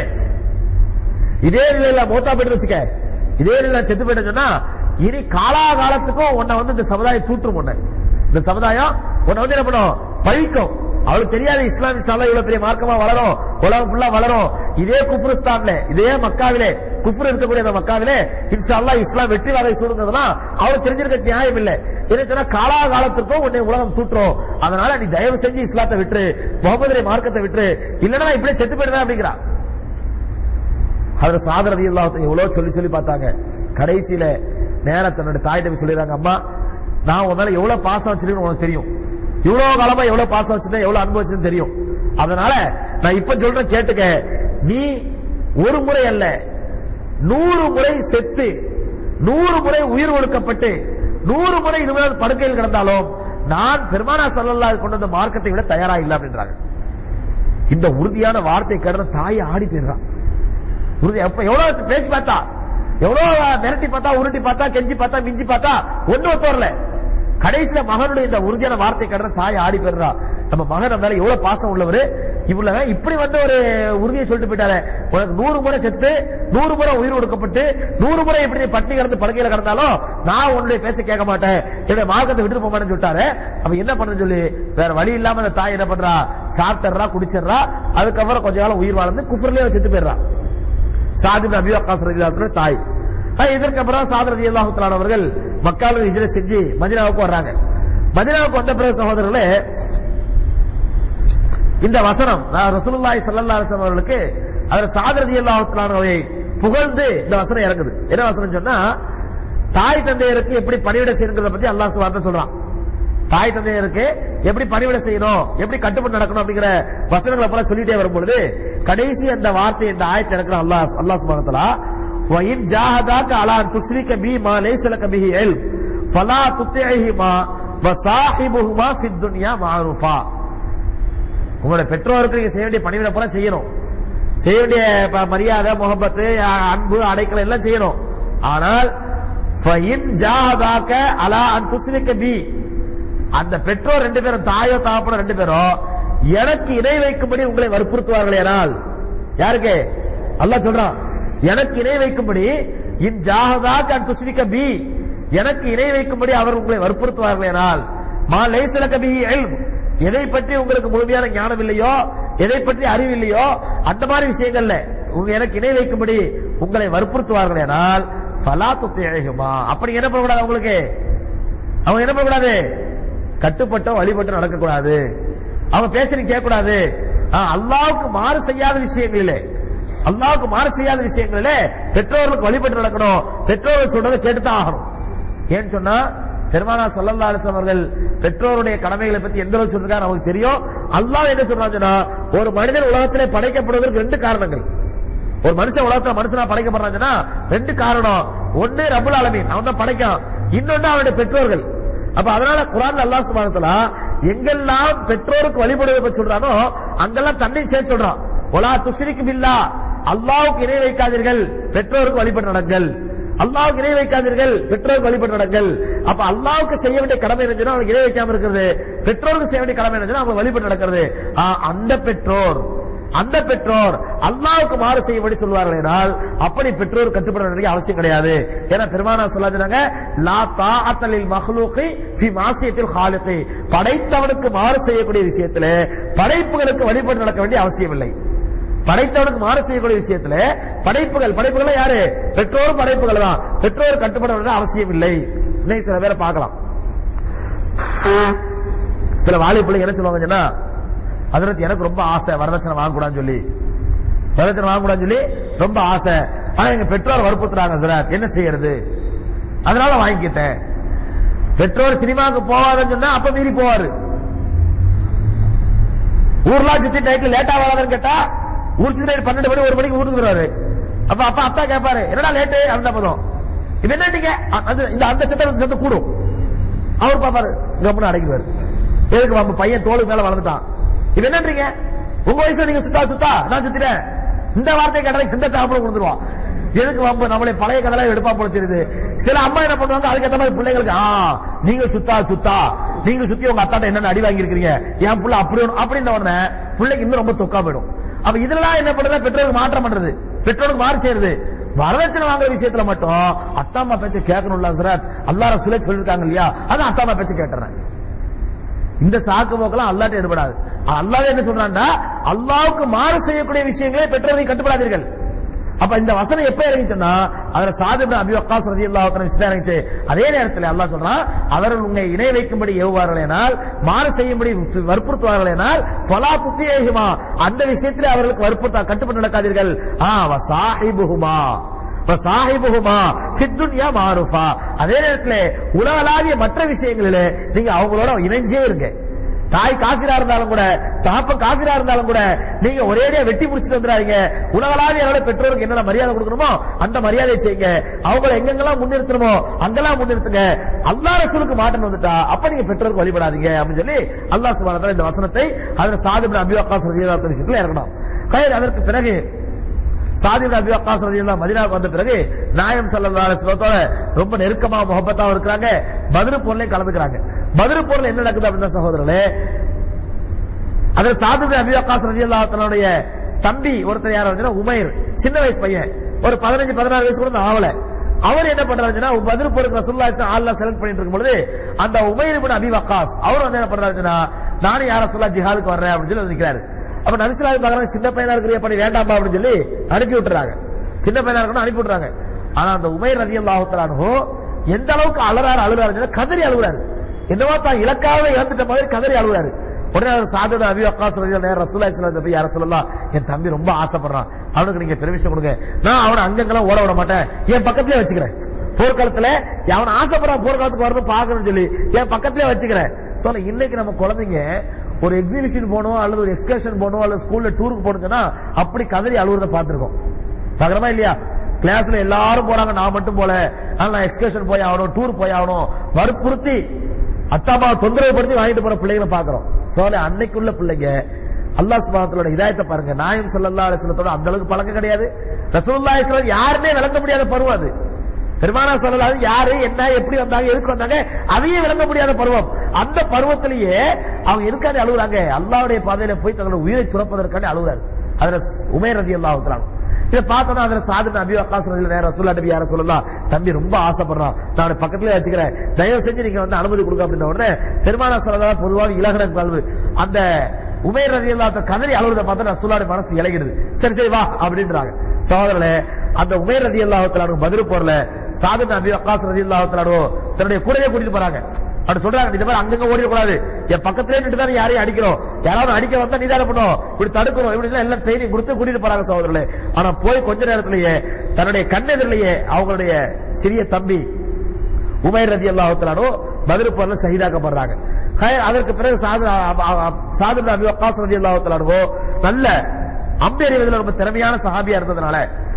இதே நிலையில மூத்தா போயிட்டு வச்சுக்க இதே நிலையில செத்து போயிட்டு சொன்னா இனி காலாகாலத்துக்கும் உன்னை வந்து இந்த சமுதாயம் தூற்றும் உன்னை இந்த சமுதாயம் உன்னை வந்து என்ன பண்ணும் பழிக்கும் அவளுக்கு தெரியாது இஸ்லாம் இன்ஷால்லா இவ்வளவு பெரிய மார்க்கமா வளரும் உலகம் ஃபுல்லா வளரும் இதே குஃப்ரிஸ்தான்ல இதே மக்காவிலே குஃப்ர் இருக்கக்கூடிய அந்த மக்காவிலே இன்ஷால்லா இஸ்லாம் வெற்றி வாகை சூடுங்கிறதுலாம் அவளுக்கு தெரிஞ்சிருக்க நியாயம் இல்ல என்ன சொன்னா காலாகாலத்திற்கும் உன்னை உலகம் தூற்றும் அதனால நீ தயவு செஞ்சு இஸ்லாத்தை விட்டுரு முகமதுரை மார்க்கத்தை விட்டுரு இல்லன்னா நான் இப்படியே செத்து போயிடுவேன் அப்படிங்கிறான் அதுல சாதரதி இல்லாத எவ்வளவு சொல்லி சொல்லி பார்த்தாங்க கடைசியில நேர தன்னோட தாயிட்ட போய் சொல்லிடுறாங்க அம்மா நான் உன் மேல எவ்வளவு பாசம் வச்சிருக்கேன்னு உனக்கு தெரியும் இவ்வளவு காலமா எவ்வளவு பாசம் வச்சிருந்தேன் எவ்வளவு அனுபவிச்சதுன்னு தெரியும் அதனால நான் இப்ப சொல்றேன் கேட்டுக்க நீ ஒரு முறை அல்ல நூறு முறை செத்து நூறு முறை உயிர் ஒடுக்கப்பட்டு நூறு முறை இதுவரை படுக்கையில் கிடந்தாலும் நான் பெருமானா சல்லல்லா கொண்டு வந்த மார்க்கத்தை விட தயாரா இல்லை அப்படின்றாங்க இந்த உறுதியான வார்த்தை கேட்ட தாயை ஆடி போயிடுறான் உறுதி அப்ப எவ்வளவு பேசி பார்த்தா எவ்வளவு மிரட்டி பார்த்தா உருட்டி பார்த்தா கெஞ்சி பார்த்தா மிஞ்சி பார்த்தா ஒண்ணு ஒத்து வரல கடைசியில மகனுடைய இந்த உறுதியான வார்த்தை கடந்த தாய் ஆடி போயிடுறா நம்ம மகன் நம்ம மேல எவ்வளவு பாசம் உள்ளவரு இவ்வளவு இப்படி வந்து ஒரு உறுதியை சொல்லிட்டு போயிட்டாரு உனக்கு நூறு முறை செத்து நூறு முறை உயிர் ஒடுக்கப்பட்டு நூறு முறை இப்படி நீ பட்டினி கிடந்து படுக்கையில கிடந்தாலும் நான் உன்னுடைய பேச்ச கேட்க மாட்டேன் என்னுடைய மார்க்கத்தை விட்டுட்டு போக மாட்டேன்னு சொல்லிட்டாரு அப்ப என்ன பண்ண சொல்லி வேற வழி இல்லாம அந்த தாய் என்ன பண்றா சாப்பிட்டுறா குடிச்சிடுறா அதுக்கப்புறம் கொஞ்ச காலம் உயிர் வாழ்ந்து குஃபர்லயே செத்து போயிடுறா சாதிப் அபி வக்காஸ் ரலியல்லாஹு தாய் அஹ் இதற்கு அப்புறம் சாத் ரலியல்லாஹு தஆலா அவர்கள் மக்காவில் ஹிஜ்ரத் செஞ்சு மதீனாவுக்கு வர்றாங்க மதீனாவுக்கு வந்த பிறகு சகோதரர்களே இந்த வசனம் நான் ரசூலுல்லாஹி ஸல்லல்லாஹு அலைஹி வஸல்லம் அவர்களுக்கு அவர் சாத் ரலியல்லாஹு தஆலாவை புகழ்ந்து இந்த வசனம் இறங்குது என்ன வசனம் சொன்னா தாய் தந்தையருக்கு எப்படி பணிவிட செய்யணுங்கிறத பத்தி அல்லாஹ் சுப்ஹானஹு சொல்றான் தாய் தந்தையருக்கு எப்படி பணிவிட செய்யணும் எப்படி கட்டுப்பட்டு நடக்கணும் அப்படிங்கிற வசனங்களை போல சொல்லிட்டே வரும்பொழுது கடைசி அந்த வார்த்தை இந்த ஆயத்தை இருக்கிற அல்லாஹ் அல்லாஹ் சுபானத்தலா وَإِنْ جَاهَدَاكَ عَلَى أَنْ تُشْرِكَ بِي مَا لَيْسَ لَكَ بِهِ عِلْمٌ فَلَا تُطِعْهُمَا وَصَاحِبْهُمَا فِي الدُّنْيَا مَعْرُوفًا உங்களுடைய பெற்றோருக்கு நீங்க செய்ய வேண்டிய பணிவிட போல செய்யணும் செய்ய வேண்டிய ப- மரியாதை முகப்பத்து அன்பு அடைக்கலம் எல்லாம் செய்யணும் ஆனால் فَإِنْ جَاهَدَاكَ عَلَى أَنْ تُشْرِكَ بِي அந்த பெற்றோர் ரெண்டு பேரும் தாயோ தாப்பனோ ரெண்டு பேரும் எனக்கு இணை வைக்கும்படி உங்களை வற்புறுத்துவார்கள் ஏனால் யாருக்கு அல்லாஹ் சொல்றான் எனக்கு இணை வைக்கும்படி இன் ஜாகதா கன் துஸ்ரிக்க பி எனக்கு இணை வைக்கும்படி அவர் உங்களை வற்புறுத்துவார்கள் ஏனால் மா லைசல கபி இல்ம் எதை பற்றி உங்களுக்கு முழுமையான ஞானம் இல்லையோ எதை பற்றி அறிவு இல்லையோ அந்த மாதிரி விஷயங்கள்ல உங்க எனக்கு இணை வைக்கும்படி உங்களை வற்புறுத்துவார்கள் ஏனால் ஃபலா துத்தியகுமா அப்படி என்ன பண்ணக்கூடாது உங்களுக்கு அவங்க என்ன பண்ணக்கூடாது கட்டுப்பட்டோ வழிபட்டு நடக்கக்கூடாது அவங்க பேச்ச நீ கேட்கக்கூடாது ஆ, அல்லாவுக்கு மாறு செய்யாத விஷயங்களிலே அல்லாவுக்கு மாறு செய்யாத விஷயங்களிலே பெற்றோர்களுக்கு வழிபட்டு நடக்கணும் பெற்றோர்கள் சொல்றதை கேட்டுதான் ஆகணும் ஏன்னு சொன்னா பெருமானா சல்லல்லா அலிஸ்லாம் அவர்கள் பெற்றோருடைய கடமைகளை பத்தி எந்த அளவு சொல்றாங்க நமக்கு தெரியும் அல்லாஹ் என்ன சொல்றாங்கன்னா ஒரு மனிதன் உலகத்திலே படைக்கப்படுவதற்கு ரெண்டு காரணங்கள் ஒரு மனுஷன் உலகத்துல மனுஷனா படைக்கப்படுறாங்கன்னா ரெண்டு காரணம் ஒண்ணு ரபுல் ஆலமீன் அவன் தான் படைக்கான் இன்னொன்னு அவனுடைய பெற்றோர்கள் அப்ப அதனால குரான் அல்லாஹ் சுப்ஹானஹு வ தஆலா எங்கெல்லாம் பெற்றோருக்கு வழிபடுவதை பற்றி சொல்றானோ அங்கெல்லாம் தன்னை சேர்த்து சொல்றான் ஒலா துஷ்ரிக்கு பில்லா அல்லாஹ்வுக்கு இணை வைக்காதீர்கள் பெற்றோருக்கு வழிபட்டு நடங்கள் அல்லாஹ்வுக்கு இணை வைக்காதீர்கள் பெற்றோருக்கு வழிபட்டு நடங்கள் அப்ப அல்லாஹ்வுக்கு செய்ய வேண்டிய கடமை இருந்துச்சுன்னா அவனுக்கு இணை வைக்காம இருக்கிறது பெற்றோருக்கு செய்ய வேண்டிய கடமை இருந்துச்சுன்னா அவங்க வழிபட்டு நடக்கிறது ஆ, அந்த பெற்றோர் அந்த பெற்றோர் அல்லாஹ்வுக்கு மாறு செய்யும்படி சொல்வார்கள் என்றால் அப்படி பெற்றோர் கட்டுப்பட வேண்டிய அவசியம் கிடையாது ஏன்னா பெருமானா சொல்லாதுனாங்க லா தாஅத்தலில் மஹ்லூகி ஃபி மாசியத்தில் ஹாலிகி படைத்தவனுக்கு மாறு செய்யக்கூடிய விஷயத்துல படைப்புகளுக்கு வழிபட்டு நடக்க வேண்டிய அவசியம் இல்லை படைத்தவனுக்கு மாறு செய்யக்கூடிய விஷயத்துல படைப்புகள் படைப்புகள் யாரு பெற்றோரும் படைப்புகள் தான் பெற்றோர் கட்டுப்பட வேண்டிய அவசியம் இல்லை இன்னைக்கு சில பேரை பார்க்கலாம் சில வாலி பிள்ளைங்க என்ன சொல்லுவாங்க சொன்னா அதற்கு எனக்கு ரொம்ப ஆசை வரதட்சணை வாங்கக்கூடாதுன்னு சொல்லி வரதட்சணை வாங்கக்கூடாதுன்னு சொல்லி ரொம்ப ஆசை ஆனா எங்க பெற்றோர் வற்புறுத்துறாங்க சார் என்ன செய்யறது அதனால வாங்கிக்கிட்டேன் பெற்றோர் சினிமாவுக்கு போவாதுன்னு சொன்னா அப்ப மீறி போவாரு ஊர்லாம் சுத்தி நைட்ல லேட்டா வராதுன்னு கேட்டா ஊர் சுத்தி நைட் பன்னெண்டு மணி ஒரு மணிக்கு ஊருக்கு வருவாரு அப்ப அப்பா அப்பா கேட்பாரு என்னடா லேட்டு அப்படின்னா போதும் இப்ப என்ன நீங்க அ- அது இந்த அந்த சத்தம் இந்த சத்தம் கூடும் அவர் பாப்பாரு கம்முன்னு அடங்கிடுவாரு எதுக்கு நம்ம பையன் தோளுக்கு மேல வளர்ந்துட்டான் இப்ப என்னன்றீங்க உங்க வயசுல நீங்க சுத்தா சுத்தா நான் சுத்திட்டேன் இந்த வார்த்தை கேட்டாலே இந்த தாப்படம் கொடுத்துருவான் எதுக்கு வம்பு நம்மளே பழைய கதெல்லாம் எடுப்பா போல தெரியுது சில அம்மா என்ன பண்ணுவாங்க அதுக்கேற்ற மாதிரி பிள்ளைங்களுக்கு ஆ நீங்க சுத்தா சுத்தா நீங்க சுத்தி உங்க அத்தாட்ட என்னென்ன அடி வாங்கியிருக்கீங்க என் புள்ள அப்படி ஒண்ணு- அப்படின்ன உடனே பிள்ளைக்கு இன்னும் ரொம்ப தொக்கா போயிடும் அப்ப இதெல்லாம் என்ன பண்றது பெற்றோருக்கு மாற்றம் பண்றது பெற்றோருக்கு மாறு செய்யறது வரதட்சணை வாங்குற விஷயத்துல மட்டும் அத்தா அம்மா பேச்ச கேட்கணும்ல ஹசரத் அல்லாஹ் ரசூலே சொல்லிருக்காங்க இல்லையா அதான் அத்தா அம்மா பேச்ச கேட்டுறேன் இந்த சாக்கு போக்கெல்லாம் அல்லாட்ட எடுபடாது அல்லாஹ் என்ன சொல்றான்னா அல்லாவுக்கு மாறு செய்யக்கூடிய விஷயங்களே பெற்றோரை கட்டுப்படாதீர்கள் அப்ப இந்த வசனம் எப்ப இறங்கிச்சுன்னா அதுல சாதிபு அபி வக்காஸ் ரலியல்லாஹு அன்ஹு விஷயம் இறங்கிச்சு அதே நேரத்தில் அல்லாஹ் சொல்றான் அவர்கள் உங்களை இணை வைக்கும்படி ஏவுவார்களேனால் மாறு செய்யும்படி வற்புறுத்துவார்களேனால் ஃபலா துத்தியேகுமா அந்த விஷயத்தில் அவர்களுக்கு வற்புறுத்தா கட்டுப்பட்டு நடக்காதீர்கள் ஆ வசாஹிபுஹுமா சாஹிபுகுமா சித்துன்யா மாருஃபா அதே நேரத்தில் உலகளாவிய மற்ற விஷயங்களிலே நீங்க அவங்களோட இணைஞ்சே இருங்க தாய் காபிரா இருந்தாலும் கூட தாப்ப காபிரா இருந்தாலும் கூட நீங்க ஒரேடியா வெட்டி முடிச்சுட்டு வந்துடாதீங்க உலகளாவிய அளவுல பெற்றோருக்கு என்னென்ன மரியாதை கொடுக்கணுமோ அந்த மரியாதை செய்யுங்க அவங்கள எங்கெங்கெல்லாம் முன்னிறுத்தணுமோ அங்கெல்லாம் முன்னிறுத்துங்க அல்லாஹ் ரசூலுக்கு மாட்டம் வந்துட்டா அப்ப நீங்க பெற்றோருக்கு வழிபடாதீங்க அப்படின்னு சொல்லி அல்லாஹ் சுப்ஹானஹு வ தஆலா இந்த வசனத்தை அதுல சாதிபின் அபி வக்காஸ் ரலியல்லாஹு அன்ஹு விஷயத்துல இறக்கணும் கயிறு அதற்கு பிறகு சாதிப் அபி வக்காஸ் ரலியல்லாஹு மதீனாவுக்கு வந்த பிறகு நாயம் ஸல்லல்லாஹு அலைஹி வஸல்லத்தோட ரொம்ப நெருக்கமா முகப்பத்தாவும் இருக்கிறாங்க பத்ரு போர்லயும் கலந்துக்கிறாங்க பத்ரு போர்ல என்ன நடக்குது அப்படின்னா சகோதரர்களே அதுல சாதிப் அபி வக்காஸ் ரலியல்லாஹு தன்னுடைய தம்பி ஒருத்தர் யார் வந்து உமைர் சின்ன வயசு பையன் ஒரு பதினஞ்சு பதினாறு வயசு கூட தான் ஆவல அவர் என்ன பண்றாருன்னா பதில் போருக்கு ரசூல்லா ஆள்ல செலக்ட் பண்ணிட்டு இருக்கும் பொழுது அந்த உமைர் இப்னு அபி வக்காஸ் அவர் வந்து என்ன பண்றாருன்னா நானும் யார சொல்லா ஜிஹாதுக்கு வர்றேன் அப்படின்னு சொல்லி வந்து நிக்கிறாரு அப்ப நபிசுல்லா பாக்குறாங்க சின்ன பையனா இருக்கிற பண்ணி வேண்டாம்பா அப்படின்னு சொல்லி அனுப்பி விட்டுறாங்க சின்ன பையனா இருக்கணும் அனுப்பி விட்டுறாங்க ஆனா அந்த உமைர் ரதி அல்லாஹுத்தலானோ எந்த அளவுக்கு அலறாரு அழுறாரு கதறி அழுகுறாரு என்னவா தான் இலக்காக இழந்துட்ட மாதிரி கதறி அழுகுறாரு உடனே அவர் சாதோட அபி அக்காஸ் நேரம் ரசூல்லா இஸ்லாம் போய் யார சொல்லலாம் என் தம்பி ரொம்ப ஆசைப்படுறான் அவனுக்கு நீங்க பெருமிஷம் கொடுங்க நான் அவனை அங்கங்கெல்லாம் ஓட விட மாட்டேன் என் பக்கத்திலே வச்சுக்கிறேன் போர்க்காலத்துல அவன் ஆசைப்படுறான் போர்க்காலத்துக்கு வரணும் பாக்கணும்னு சொல்லி என் பக்கத்திலே வச்சுக்கிறேன் சொல்ல இன்னைக்கு நம்ம குழந்தைங்க ஒரு எக்ஸிபிஷன் போகணும் அல்லது ஒரு எக்ஸ்கர்ஷன் போகணும் அல்லது ஸ்கூல்ல டூருக்கு போகணும்னா அப்படி கதறி அழுகுறத பார்த்திருக்கோம் பாக்குறமா இல்லையா கிளாஸ்ல எல்லாரும் போறாங்க நான் மட்டும் போல அதனால நான் எக்ஸ்கர்ஷன் போய் ஆகணும் டூர் போய் ஆகணும் வற்புறுத்தி அத்தாமா தொந்தரவு படுத்தி வாங்கிட்டு போற பிள்ளைகளை பாக்குறோம் சோழ அன்னைக்குள்ள பிள்ளைங்க அல்லாஹ் சுபானத்தோட இதாயத்தை பாருங்க நாயம் ஸல்லல்லாஹு அலைஹி வஸல்லத்தோட அந்த அளவுக்கு பழக்கம் கிடையாது ரசூலுல்லாஹி ஸல்லல்லாஹு அலைஹி வஸல்லம் யாருமே விளங்க முடியாத பருவம் அது பெருமானா சொல்லலாது யாரு என்ன எப்படி வந்தாங்க எதுக்கு வந்தாங்க அதையே விளங்க முடியாத பருவம் அந்த பருவத்திலேயே அவங்க எதுக்காக அழுகுறாங்க அல்லாவுடைய பாதையில போய் தங்களோட உயிரை துறப்பதற்காக அழுகுறாரு அதுல உமேர் ரதி அல்லாஹ் இதை பார்த்தா அதுல சாதுன அபி வக்காஸ் ரதியில் நேரம் ரசூல்லா நபி யார சொல்லலாம் தம்பி ரொம்ப ஆசைப்படுறான் நான் அவனை பக்கத்துல வச்சுக்கிறேன் தயவு செஞ்சு நீங்க வந்து அனுமதி கொடுக்க அப்படின்ற உடனே பெருமானா சொல்லதா பொதுவாக இலகன கல்வி அந்த உமேர் ரதி அல்லாத்த கதறி அழுவதை பார்த்தா ரசூல்லாவுடைய மனசு இலகிடுது சரி சரி வா அப்படின்றாங்க சகோதரர்களே அந்த உமேர் ரதி அல்லாஹத்தலானு பதில் போறல சாதுன அபி வக்காஸ் ரதி அல்லாஹத்தலானோ தன்னுடைய கூடவே கூட்டிட்டு போறாங்க அப்படி சொல்றாங்க இந்த மாதிரி அங்கங்க ஓடிட கூடாது என் பக்கத்திலே நின்று தான் யாரையும் அடிக்கிறோம் யாராவது அடிக்க வந்தா நீ தானே பண்ணும் இப்படி தடுக்கணும் இப்படி எல்லாம் எல்லாம் ட்ரைனிங் கொடுத்து கூட்டிட்டு போறாங்க சகோதரர்களே ஆனா போய் கொஞ்ச நேரத்திலேயே தன்னுடைய கண்ணெதிரிலேயே அவங்களுடைய சிறிய தம்பி உமைர் ரதி அல்லாஹத்தலானோ பதில் போர்ல ஷஹீதாக்கப்படுறாங்க ஹைர், அதற்கு பிறகு சாது சாது அபி வக்காஸ் ரதி அல்லாஹத்தலானோ நல்ல அம்பி அறிவதில் ரொம்ப திறமையான சஹாபியா இருந்ததுனால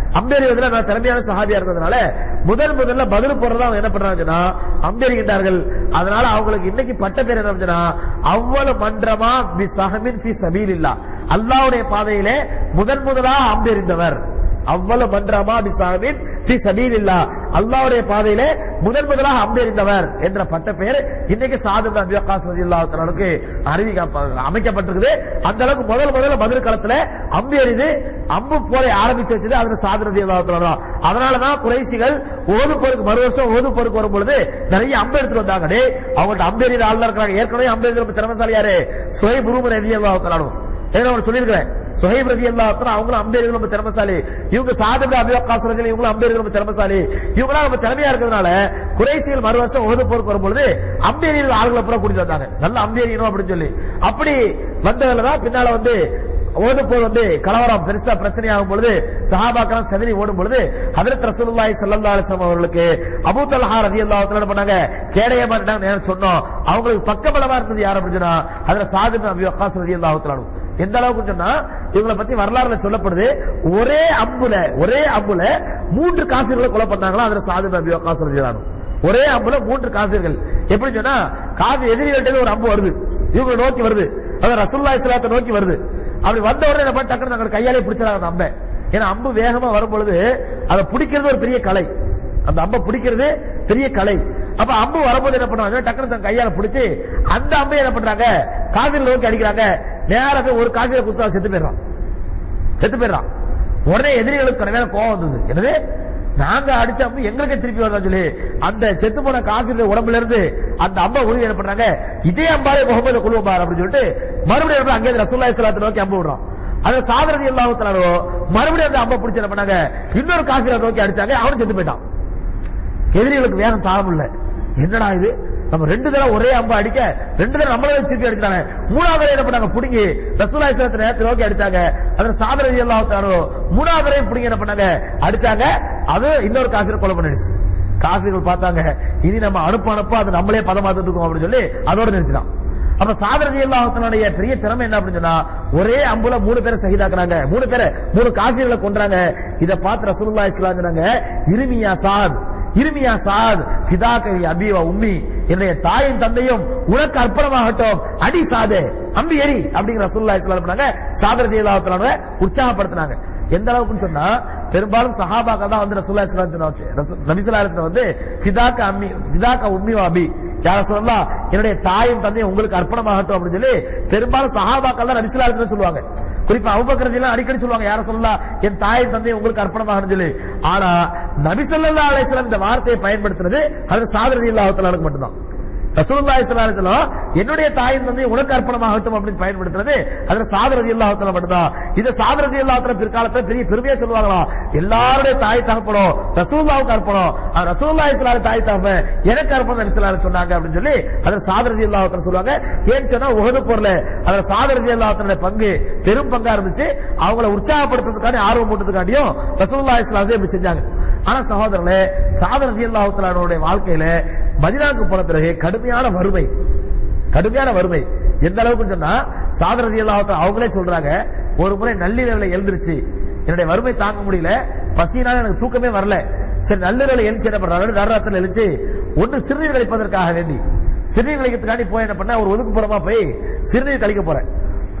அம்பேறிவதில் நான் திறமையான சஹாபியா இருந்ததுனால முதல் முதல்ல பதில் போடுறதா அவங்க என்ன பண்றாங்கன்னா அம்பேறுகின்றார்கள் அதனால அவங்களுக்கு இன்னைக்கு பட்ட பேர் என்ன அப்படின்னா அவ்வளவு மன்றமா பி சஹமின் ஃபி சபீலில்லா அல்லாஹ்வுடைய பாதையிலே முதன் முதலாக அம்பெறிந்தவர் அவ்வளவு மன்றமா பி சஹமின் ஃபி சபீலில்லா அல்லாஹ்வுடைய பாதையிலே முதன் முதலாக அம்பெறிந்தவர் என்ற பட்ட பெயர் இன்னைக்கு சாது நபி வக்காஸ் ரலியல்லாஹு தஆலாவுக்கு அறிவிக்க அமைக்கப்பட்டிருக்குது அந்த அளவுக்கு முதல் முதல்ல பதில் களத்துல அம்பு எறிது அம்பு போரை ஆரம்பிச்சு வச்சது அதுல சாது ரலியல்லாஹு தஆலா தான் அதனாலதான் குறைசிகள் ஓது போருக்கு மறு வருஷம் ஓது போருக்கு வரும் பொழுது நிறைய அம்பு எடுத்துட்டு வந்தாங்க டேய் அவங்கள்ட்ட அம்பு எறிகிற ஆள் இருக்காங்க ஏற்கனவே அம்பு எறிகிற திறமசாலி யாரு சுஹைப் ரூம் ரலியல்லாஹு தஆலா ஏன்னா அவர் சொல்லியிருக்கிறேன் சுஹைப் ரதி அல்லா அவங்களும் அம்பேர்கள் ரொம்ப திறமசாலி இவங்க சாதபி அபிவகாஸ் ரதி இவங்களும் அம்பேர்கள் ரொம்ப திறமசாலி இவங்களாம் நம்ம திறமையா இருக்கிறதுனால குறைசிகள் மறு வருஷம் ஓது போருக்கு வரும்பொழுது அம்பேரியர்கள் ஆளுகளை பூரா கூட்டிட்டு வந்தாங்க நல்ல அம்பேரியணும் அப்படின்னு சொல்லி அப்படி வந்ததுல தான் பின்னால வந்து ஓது போர் வந்து கலவரம் பெருசா பிரச்சனை ஆகும் பொழுது சஹாபாக்கெல்லாம் செதறி ஓடும் பொழுது ஹதரத் ரசூலுல்லாஹி ஸல்லல்லாஹு அலைஹி வஸல்லம் அவர்களுக்கு அபூ தல்ஹா ரலியல்லாஹு தஆலா என்ன பண்ணாங்க கேடயமா இருந்தாங்க நேரம் சொன்னோம் அவங்களுக்கு பக்கபலமா இருந்தது யார் அப்படின்னு சொன்னா அதுல சாது அபி வக்காஸ் ரலியல்லாஹு தஆலா எந்த அளவுக்கு சொன்னா இவங்களை பத்தி வரலாறுல சொல்லப்படுது ஒரே அம்புல ஒரே அம்புல மூன்று காசிர்களை கொலை பண்ணாங்களா அதுல சாது நபி வக்காஸ் ரலியல்லாஹு ஒரே அம்புல மூன்று காசிர்கள் எப்படி சொன்னா காசு எதிரிகள்ட்ட ஒரு அம்பு வருது இவங்களை நோக்கி வருது அது ரசூல்லா இஸ்லாத்தை நோக்கி வருது அப்படி வந்த உடனே என்ன பண்ண டக்குனு தங்களோட கையாலே பிடிச்சாங்க அந்த அம்பை ஏன்னா அம்பு வேகமா வரும் பொழுது அதை பிடிக்கிறது ஒரு பெரிய கலை அந்த அம்பை பிடிக்கிறது பெரிய கலை அப்ப அம்பு வரும்போது என்ன பண்ணுவாங்க டக்குனு தன் கையால பிடிச்சு அந்த அம்பை என்ன பண்றாங்க காதில் நோக்கி அடிக்கிறாங்க நேராக ஒரு காதில குத்தா செத்து போயிடுறான் செத்து போயிடுறான் உடனே எதிரிகளுக்கு கடை கோவம் வந்தது எனவே நாங்க அடிச்ச அம்பு எங்களுக்கு திருப்பி வரலாம் சொல்லி அந்த செத்து போன காசிர உடம்புல இருந்து அந்த அம்பா உறுதி என்ன பண்றாங்க இதே அம்பாலே முகமது குழுவார் அப்படின்னு சொல்லிட்டு மறுபடியும் அங்கே ரசூல்லா இஸ்லாத்தை நோக்கி அம்பு விடுறோம் அந்த சாதரதி இல்லாமத்தாரோ மறுபடியும் அந்த அம்பா பிடிச்ச என்ன பண்ணாங்க இன்னொரு காசிரை நோக்கி அடிச்சாங்க அவனும் செத்து போயிட்டான் எதிரிகளுக்கு வேகம் தாழ முடியல என்னடா இது நம்ம ரெண்டு தடவை ஒரே அம்பு அடிக்க ரெண்டு தடவை நம்மளே திருப்பி அடிச்சாங்க மூணாவது தடவை என்ன பண்ணாங்க புடுங்கி ரசூலா இஸ்லாத்தை நேரத்தை நோக்கி அடிச்சாங்க அதுல சாதரதி அல்லாஹாரோ மூணாவது தடவை புடுங்கி என்ன பண்ணாங்க அடிச்சாங்க அது இன்னொரு காசிரை கொலை பண்ணிடுச்சு காசிர்கள் பார்த்தாங்க இனி நம்ம அனுப்ப அனுப்ப அது நம்மளே பதமாத்துட்டு இருக்கோம் அப்படின்னு சொல்லி அதோட நிறுத்தினான் அப்ப சாதரதி அல்லாஹத்தினுடைய பெரிய திறமை என்ன அப்படின்னு சொன்னா ஒரே அம்புல மூணு பேரை சகிதாக்குறாங்க மூணு பேரை மூணு காசிர்களை கொன்றாங்க இத பார்த்து ரசூலுல்லா இஸ்லாம் சொன்னாங்க இருமியா சாத் இருமியா சாத் பிதாக்கரி அபிவா உம்மி என்னுடைய தாயும் தந்தையும் உனக்கு அர்ப்பணமாகட்டும் அடி சாது அம்பி எரி அப்படிங்கிற ரசூல்லா இஸ்லாம் பண்ணாங்க சாதரதி அல்லாஹத்தினால உற்சாகப்படுத்தினாங்க எந்த அளவுக்குன்னு சொன்னா பெரும்பாலும் சஹாபாக்கள் தான் வந்து ரசூல்லா இஸ்லாம் சொன்னாச்சு ரசூ- நபி ஸல்லல்லாஹு அலைஹி வஸல்லம் வந்து ஃபிதாக்க அம்மி ஃபிதாக்க உம்மி வ அபி யார சொல்லலாம் என்னுடைய தாயும் தந்தையும் உங்களுக்கு அர்ப்பணமாகட்டும் அப்படின்னு சொல்லி பெரும்பாலும் சஹாபாக்கள் தான் நபி ஸல்லல்லாஹு அலைஹி வஸல்லம் சொல்லுவாங்க குறிப்பா அபூபக்கர் எல்லாம் அடிக்கடி சொல்லுவாங்க யார சொல்லலாம் என் தாயும் தந்தையும் உங்களுக்கு அர்ப்பணமாகணும் சொல்லி ஆனா நபி ஸல்லல்லாஹு அலைஹி வஸல்லம் இந்த வார்த்தையை பயன்படுத்துறது அது சாதரதி இல்லாஹத்தாலுக்கு மட்டும்தான் ரசூலுல்லாஹி ஸல்லல்லாஹு அலைஹி வஸல்லம் என்னுடைய தாயின் தந்தை உனக்கு அர்ப்பணமாகட்டும் அப்படின்னு பயன்படுத்துறது அதுல சாதரதி அல்லாஹ்த்தால மட்டும்தான் இது சாதரதி அல்லாஹ்த்தால பிற்காலத்துல பெரிய பெருமையா சொல்லுவாங்களா எல்லாருடைய தாய் தகப்படும் ரசூலுல்லாவுக்கு அர்ப்பணம் ஆனா ரசூலுல்லாஹி ஸல்லல்லாஹு அலைஹி தாய் தகப்பன் எனக்கு அர்ப்பணம் நபி ஸல்லல்லாஹு அலைஹி சொன்னாங்க அப்படின்னு சொல்லி அதுல சாதரதி அல்லாஹ்த்தால சொல்லுவாங்க ஏன்னு சொன்னா உஹது போர்ல அதுல சாதரதி அல்லாஹ்த்தால பங்கு பெரும் பங்கா இருந்துச்சு அவங்கள உற்சாகப்படுத்துறதுக்காண்டி ஆர்வம் போட்டதுக்காண்டியும் ரசூலுல்லாஹி ஸல்லல்லாஹு அலைஹி இப்படி செஞ்சாங்க ஆனா சகோதரர்களே சாதர் ரதி அல்லாஹுடைய வாழ்க்கையில மதினாவுக்கு போன பிறகு கடுமையான வறுமை கடுமையான வறுமை எந்த அளவுக்கு சொன்னா சாதர் ரதி அவங்களே சொல்றாங்க ஒரு முறை நள்ளிரவுல எழுந்திருச்சு என்னுடைய வறுமை தாங்க முடியல பசியினால எனக்கு தூக்கமே வரல சரி நள்ளிரவுல எழுந்து என்ன பண்றாரு நடுராத்திரில எழுச்சு ஒன்று சிறுநீர் கழிப்பதற்காக வேண்டி சிறுநீர் கழிக்கிறதுக்காண்டி போய் என்ன பண்ண ஒரு ஒதுக்குப்புறமா போய் சிறுநீர் கழிக்க போறேன்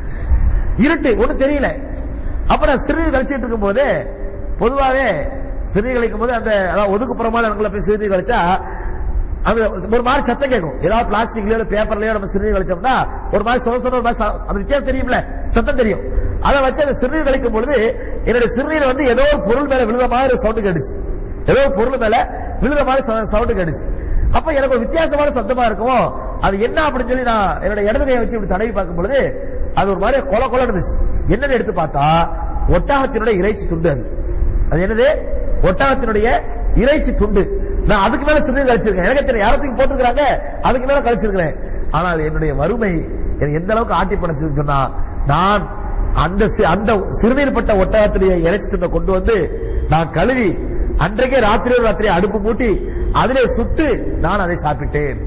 இருட்டு ஒண்ணும் தெரியல அப்புறம் சிறுநீர் கழிச்சிட்டு இருக்கும் போது பொதுவாவே சிறுநீர் கழிக்கும் போது அந்த அதாவது ஒதுக்குப்புறமான இடங்களை போய் சிறுநீர் கழிச்சா அது ஒரு மாதிரி சத்தம் கேட்கும் ஏதாவது பிளாஸ்டிக்லயோ பேப்பர்லயோ நம்ம சிறுநீர் கழிச்சோம்னா ஒரு மாதிரி சொல சொல ஒரு மாதிரி ச- அது வித்தியாசம் தெரியும்ல சத்தம் தெரியும் அதை வச்சு அந்த சிறுநீர் கழிக்கும் பொழுது என்னுடைய சிறுநீர் வந்து ஏதோ ஒரு பொருள் மேல விழுத மாதிரி ஒரு சவுண்ட் கேட்டுச்சு ஏதோ ஒரு பொருள் மேல விழுத மாதிரி சவுண்ட் கேட்டுச்சு அப்ப எனக்கு ஒரு வித்தியாசமான சத்தமா இருக்கும் அது என்ன அப்படின்னு சொல்லி நான் என்னோட இடது கையை வச்சு இப்படி தடவி பார்க்கும் பொழுது அது ஒரு மாதிரி கொல கொல இருந்துச்சு என்னன்னு எடுத்து பார்த்தா ஒட்டகத்தினுடைய இறைச்சி துண்டு அது அது என்னது ஒட்டகத்தினுடைய இறைச்சி துண்டு நான் அதுக்கு மேல சிறுநீர் கழிச்சிருக்கேன் எனக்கு தெரியும் யாரத்துக்கு போட்டுக்கிறாங்க அதுக்கு மேல கழிச்சிருக்கிறேன் ஆனால் என்னுடைய வறுமை எனக்கு எந்த அளவுக்கு ஆட்டி படைச்சதுன்னு சொன்னா நான் அந்த சி- அந்த சிறுநீர் பட்ட ஒட்டகத்துடைய இறைச்சி துண்டை கொண்டு வந்து நான் கழுவி அன்றைக்கே ராத்திரி ராத்திரி அடுப்பு மூட்டி அதிலே சுட்டு நான் அதை சாப்பிட்டேன்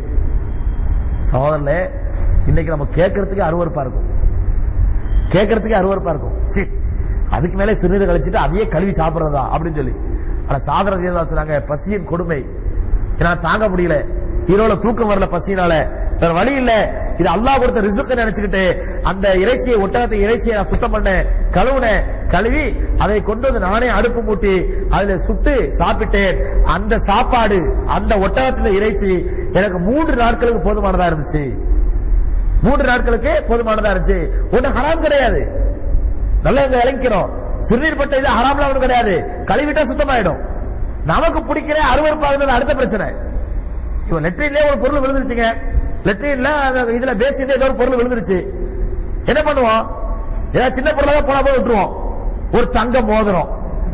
சகோதரர்களே இன்னைக்கு நம்ம கேட்கறதுக்கு அருவருப்பா இருக்கும் கேட்கறதுக்கு அருவருப்பா இருக்கும் சி அதுக்கு மேல சிறுநீர் கழிச்சிட்டு அதையே கழுவி சாப்பிடுறதா அப்படின்னு சொல்லி ஆனா சாதனை சொன்னாங்க பசியின் கொடுமை என்னால தாங்க முடியல ஹீரோல தூக்கம் வரல பசினால வேற வழி இல்ல இது அல்லாஹ் கொடுத்த ரிசுக்க நினைச்சுக்கிட்டு அந்த இறைச்சியை ஒட்டகத்தை இறைச்சியை நான் சுத்தம் பண்ணேன் கழுவுனேன் கழுவி அதை கொண்டு வந்து நானே அடுப்பு மூட்டி அதுல சுட்டு சாப்பிட்டேன் அந்த சாப்பாடு அந்த ஒட்டகத்துல இறைச்சி எனக்கு மூன்று நாட்களுக்கு போதுமானதா இருந்துச்சு மூன்று நாட்களுக்கு போதுமானதா இருந்துச்சு ஒண்ணு ஹராம் கிடையாது நல்லா இங்க விளங்கிறோம் சிறுநீர் பட்ட இது ஹராம்ல ஒண்ணு கிடையாது கழுவிட்டா சுத்தமாயிடும் நமக்கு பிடிக்கிற அருவறுப்பாகுது அடுத்த பிரச்சனை இப்ப லெட்ரின்ல ஒரு பொருள் விழுந்துருச்சுங்க லெட்ரின்ல அந்த இதுல பேசிட்டு ஏதோ ஒரு பொருள் விழுந்துருச்சு என்ன பண்ணுவோம் ஏதாவது சின்ன பொருளாக போனா போய் விட்டுருவோம் ஒரு தங்க மோதிரம்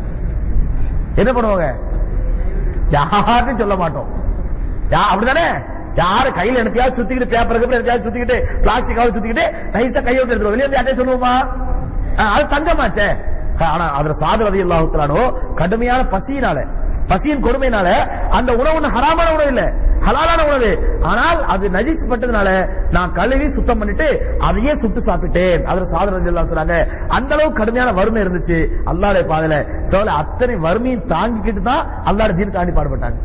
என்ன பண்ணுவாங்க யாருன்னு சொல்ல மாட்டோம் யா அப்படிதானே யாரு கையில எடுத்தையாவது சுத்திக்கிட்டு பேப்பர் கப்பர் எடுத்தையாவது சுத்திக்கிட்டு பிளாஸ்டிக்காவது சுத்திக்கிட்டு நைஸா கையை விட்டு எடுத்துருவோம் வெளியே வந்து யார்ட்டையும் சொல்லுவோமா ஆ, அது தங்கமாச்சே ஆனா அதுல சாதரதி அல்லாஹுத்தலானோ கடுமையான பசியினால பசியின் கொடுமையினால அந்த உணவு ஒண்ணு ஹராமான உணவு இல்ல ஹலாலான உணவு ஆனால் அது நஜிஸ் பட்டதுனால நான் கழுவி சுத்தம் பண்ணிட்டு அதையே சுட்டு சாப்பிட்டேன் அதுல சாதரதி எல்லாம் சொன்னாங்க அந்த அளவு கடுமையான வறுமை இருந்துச்சு அல்லாடைய பாதையில சோழ அத்தனை வறுமையும் தாங்கிக்கிட்டு தான் அல்லாட தீன் தாண்டி பாடுபட்டாங்க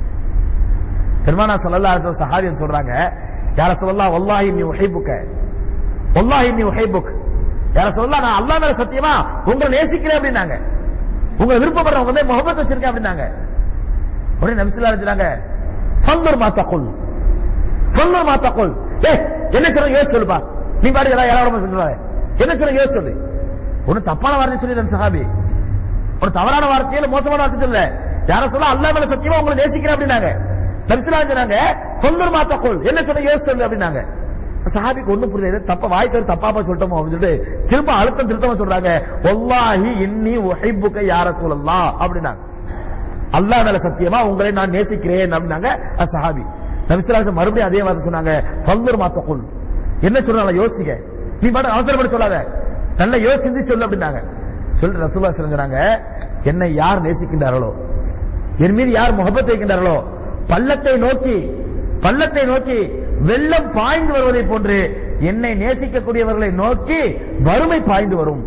பெருமானா சல்லல்லா அலைஹி வஸல்லம் சஹாபியன் சொல்றாங்க யார சொல்லலாம் வல்லாஹி நீ உஹைபுக்க வல்லாஹி நீ உஹைபுக் யார சொல்லலாம் நான் அல்லாஹ் மேல சத்தியமா உங்களை நேசிக்கிறேன் அப்படின்னாங்க உங்களை விருப்பப்படுறேன் உங்க மேல முகப்பத் வச்சிருக்கேன் அப்படின்னாங்க உடனே நபிசுல்லா இருந்தாங்க ஃபந்தர் மாத்தகுல் ஃபந்தர் மாத்தகுல் ஏ என்ன சொல்ற யோசிச்சு சொல்லுப்பா நீ பாட்டு ஏதாவது யாராவது சொல்றாரு என்ன சொல்ற யோசிச்சு சொல்லு ஒண்ணு தப்பான வார்த்தை சொல்லி சஹாபி ஒரு தவறான வார்த்தையில மோசமான வார்த்தை சொல்ல யார சொல்ல அல்லாஹ் மேல சத்தியமா உங்களை நேசிக்கிறேன் அப்படின்னாங்க நபிசுல்லா சொன்னாங்க சொந்தர் மாத்தகோல் என்ன சொல்ல யோசிச்சு சொல்லு அப்படின்னாங்க சஹாபிக்கு ஒண்ணு புரியல தப்ப வாய் தவிர தப்பாப்பா சொல்லிட்டோமோ அப்படின்னு சொல்லிட்டு திரும்ப அழுத்தம் திருத்தமா சொல்றாங்க ஒல்லாஹி இன்னி உஹைப்புக்க யார சொல்லலாம் அப்படின்னாங்க அல்லாஹ் மேல சத்தியமா உங்களை நான் நேசிக்கிறேன் அப்படின்னாங்க அது சஹாபி நபிசுல்லா மறுபடியும் அதே வார்த்தை சொன்னாங்க சொந்தர் மாத்தகோல் என்ன சொல்றாங்க யோசிக்க நீ பாட்டு அவசரப்பட்டு சொல்லாத நல்லா யோசிச்சு சொல்லு அப்படின்னாங்க சொல்லிட்டு ரசூல்லா சொல்லுங்கிறாங்க என்னை யார் நேசிக்கின்றார்களோ என் மீது யார் முகப்பத் வைக்கின்றார்களோ பள்ளத்தை நோக்கி பள்ளத்தை நோக்கி வெள்ளம் பாய்ந்து வருவதை போன்று என்னை நேசிக்கக்கூடியவர்களை நோக்கி வறுமை பாய்ந்து வரும்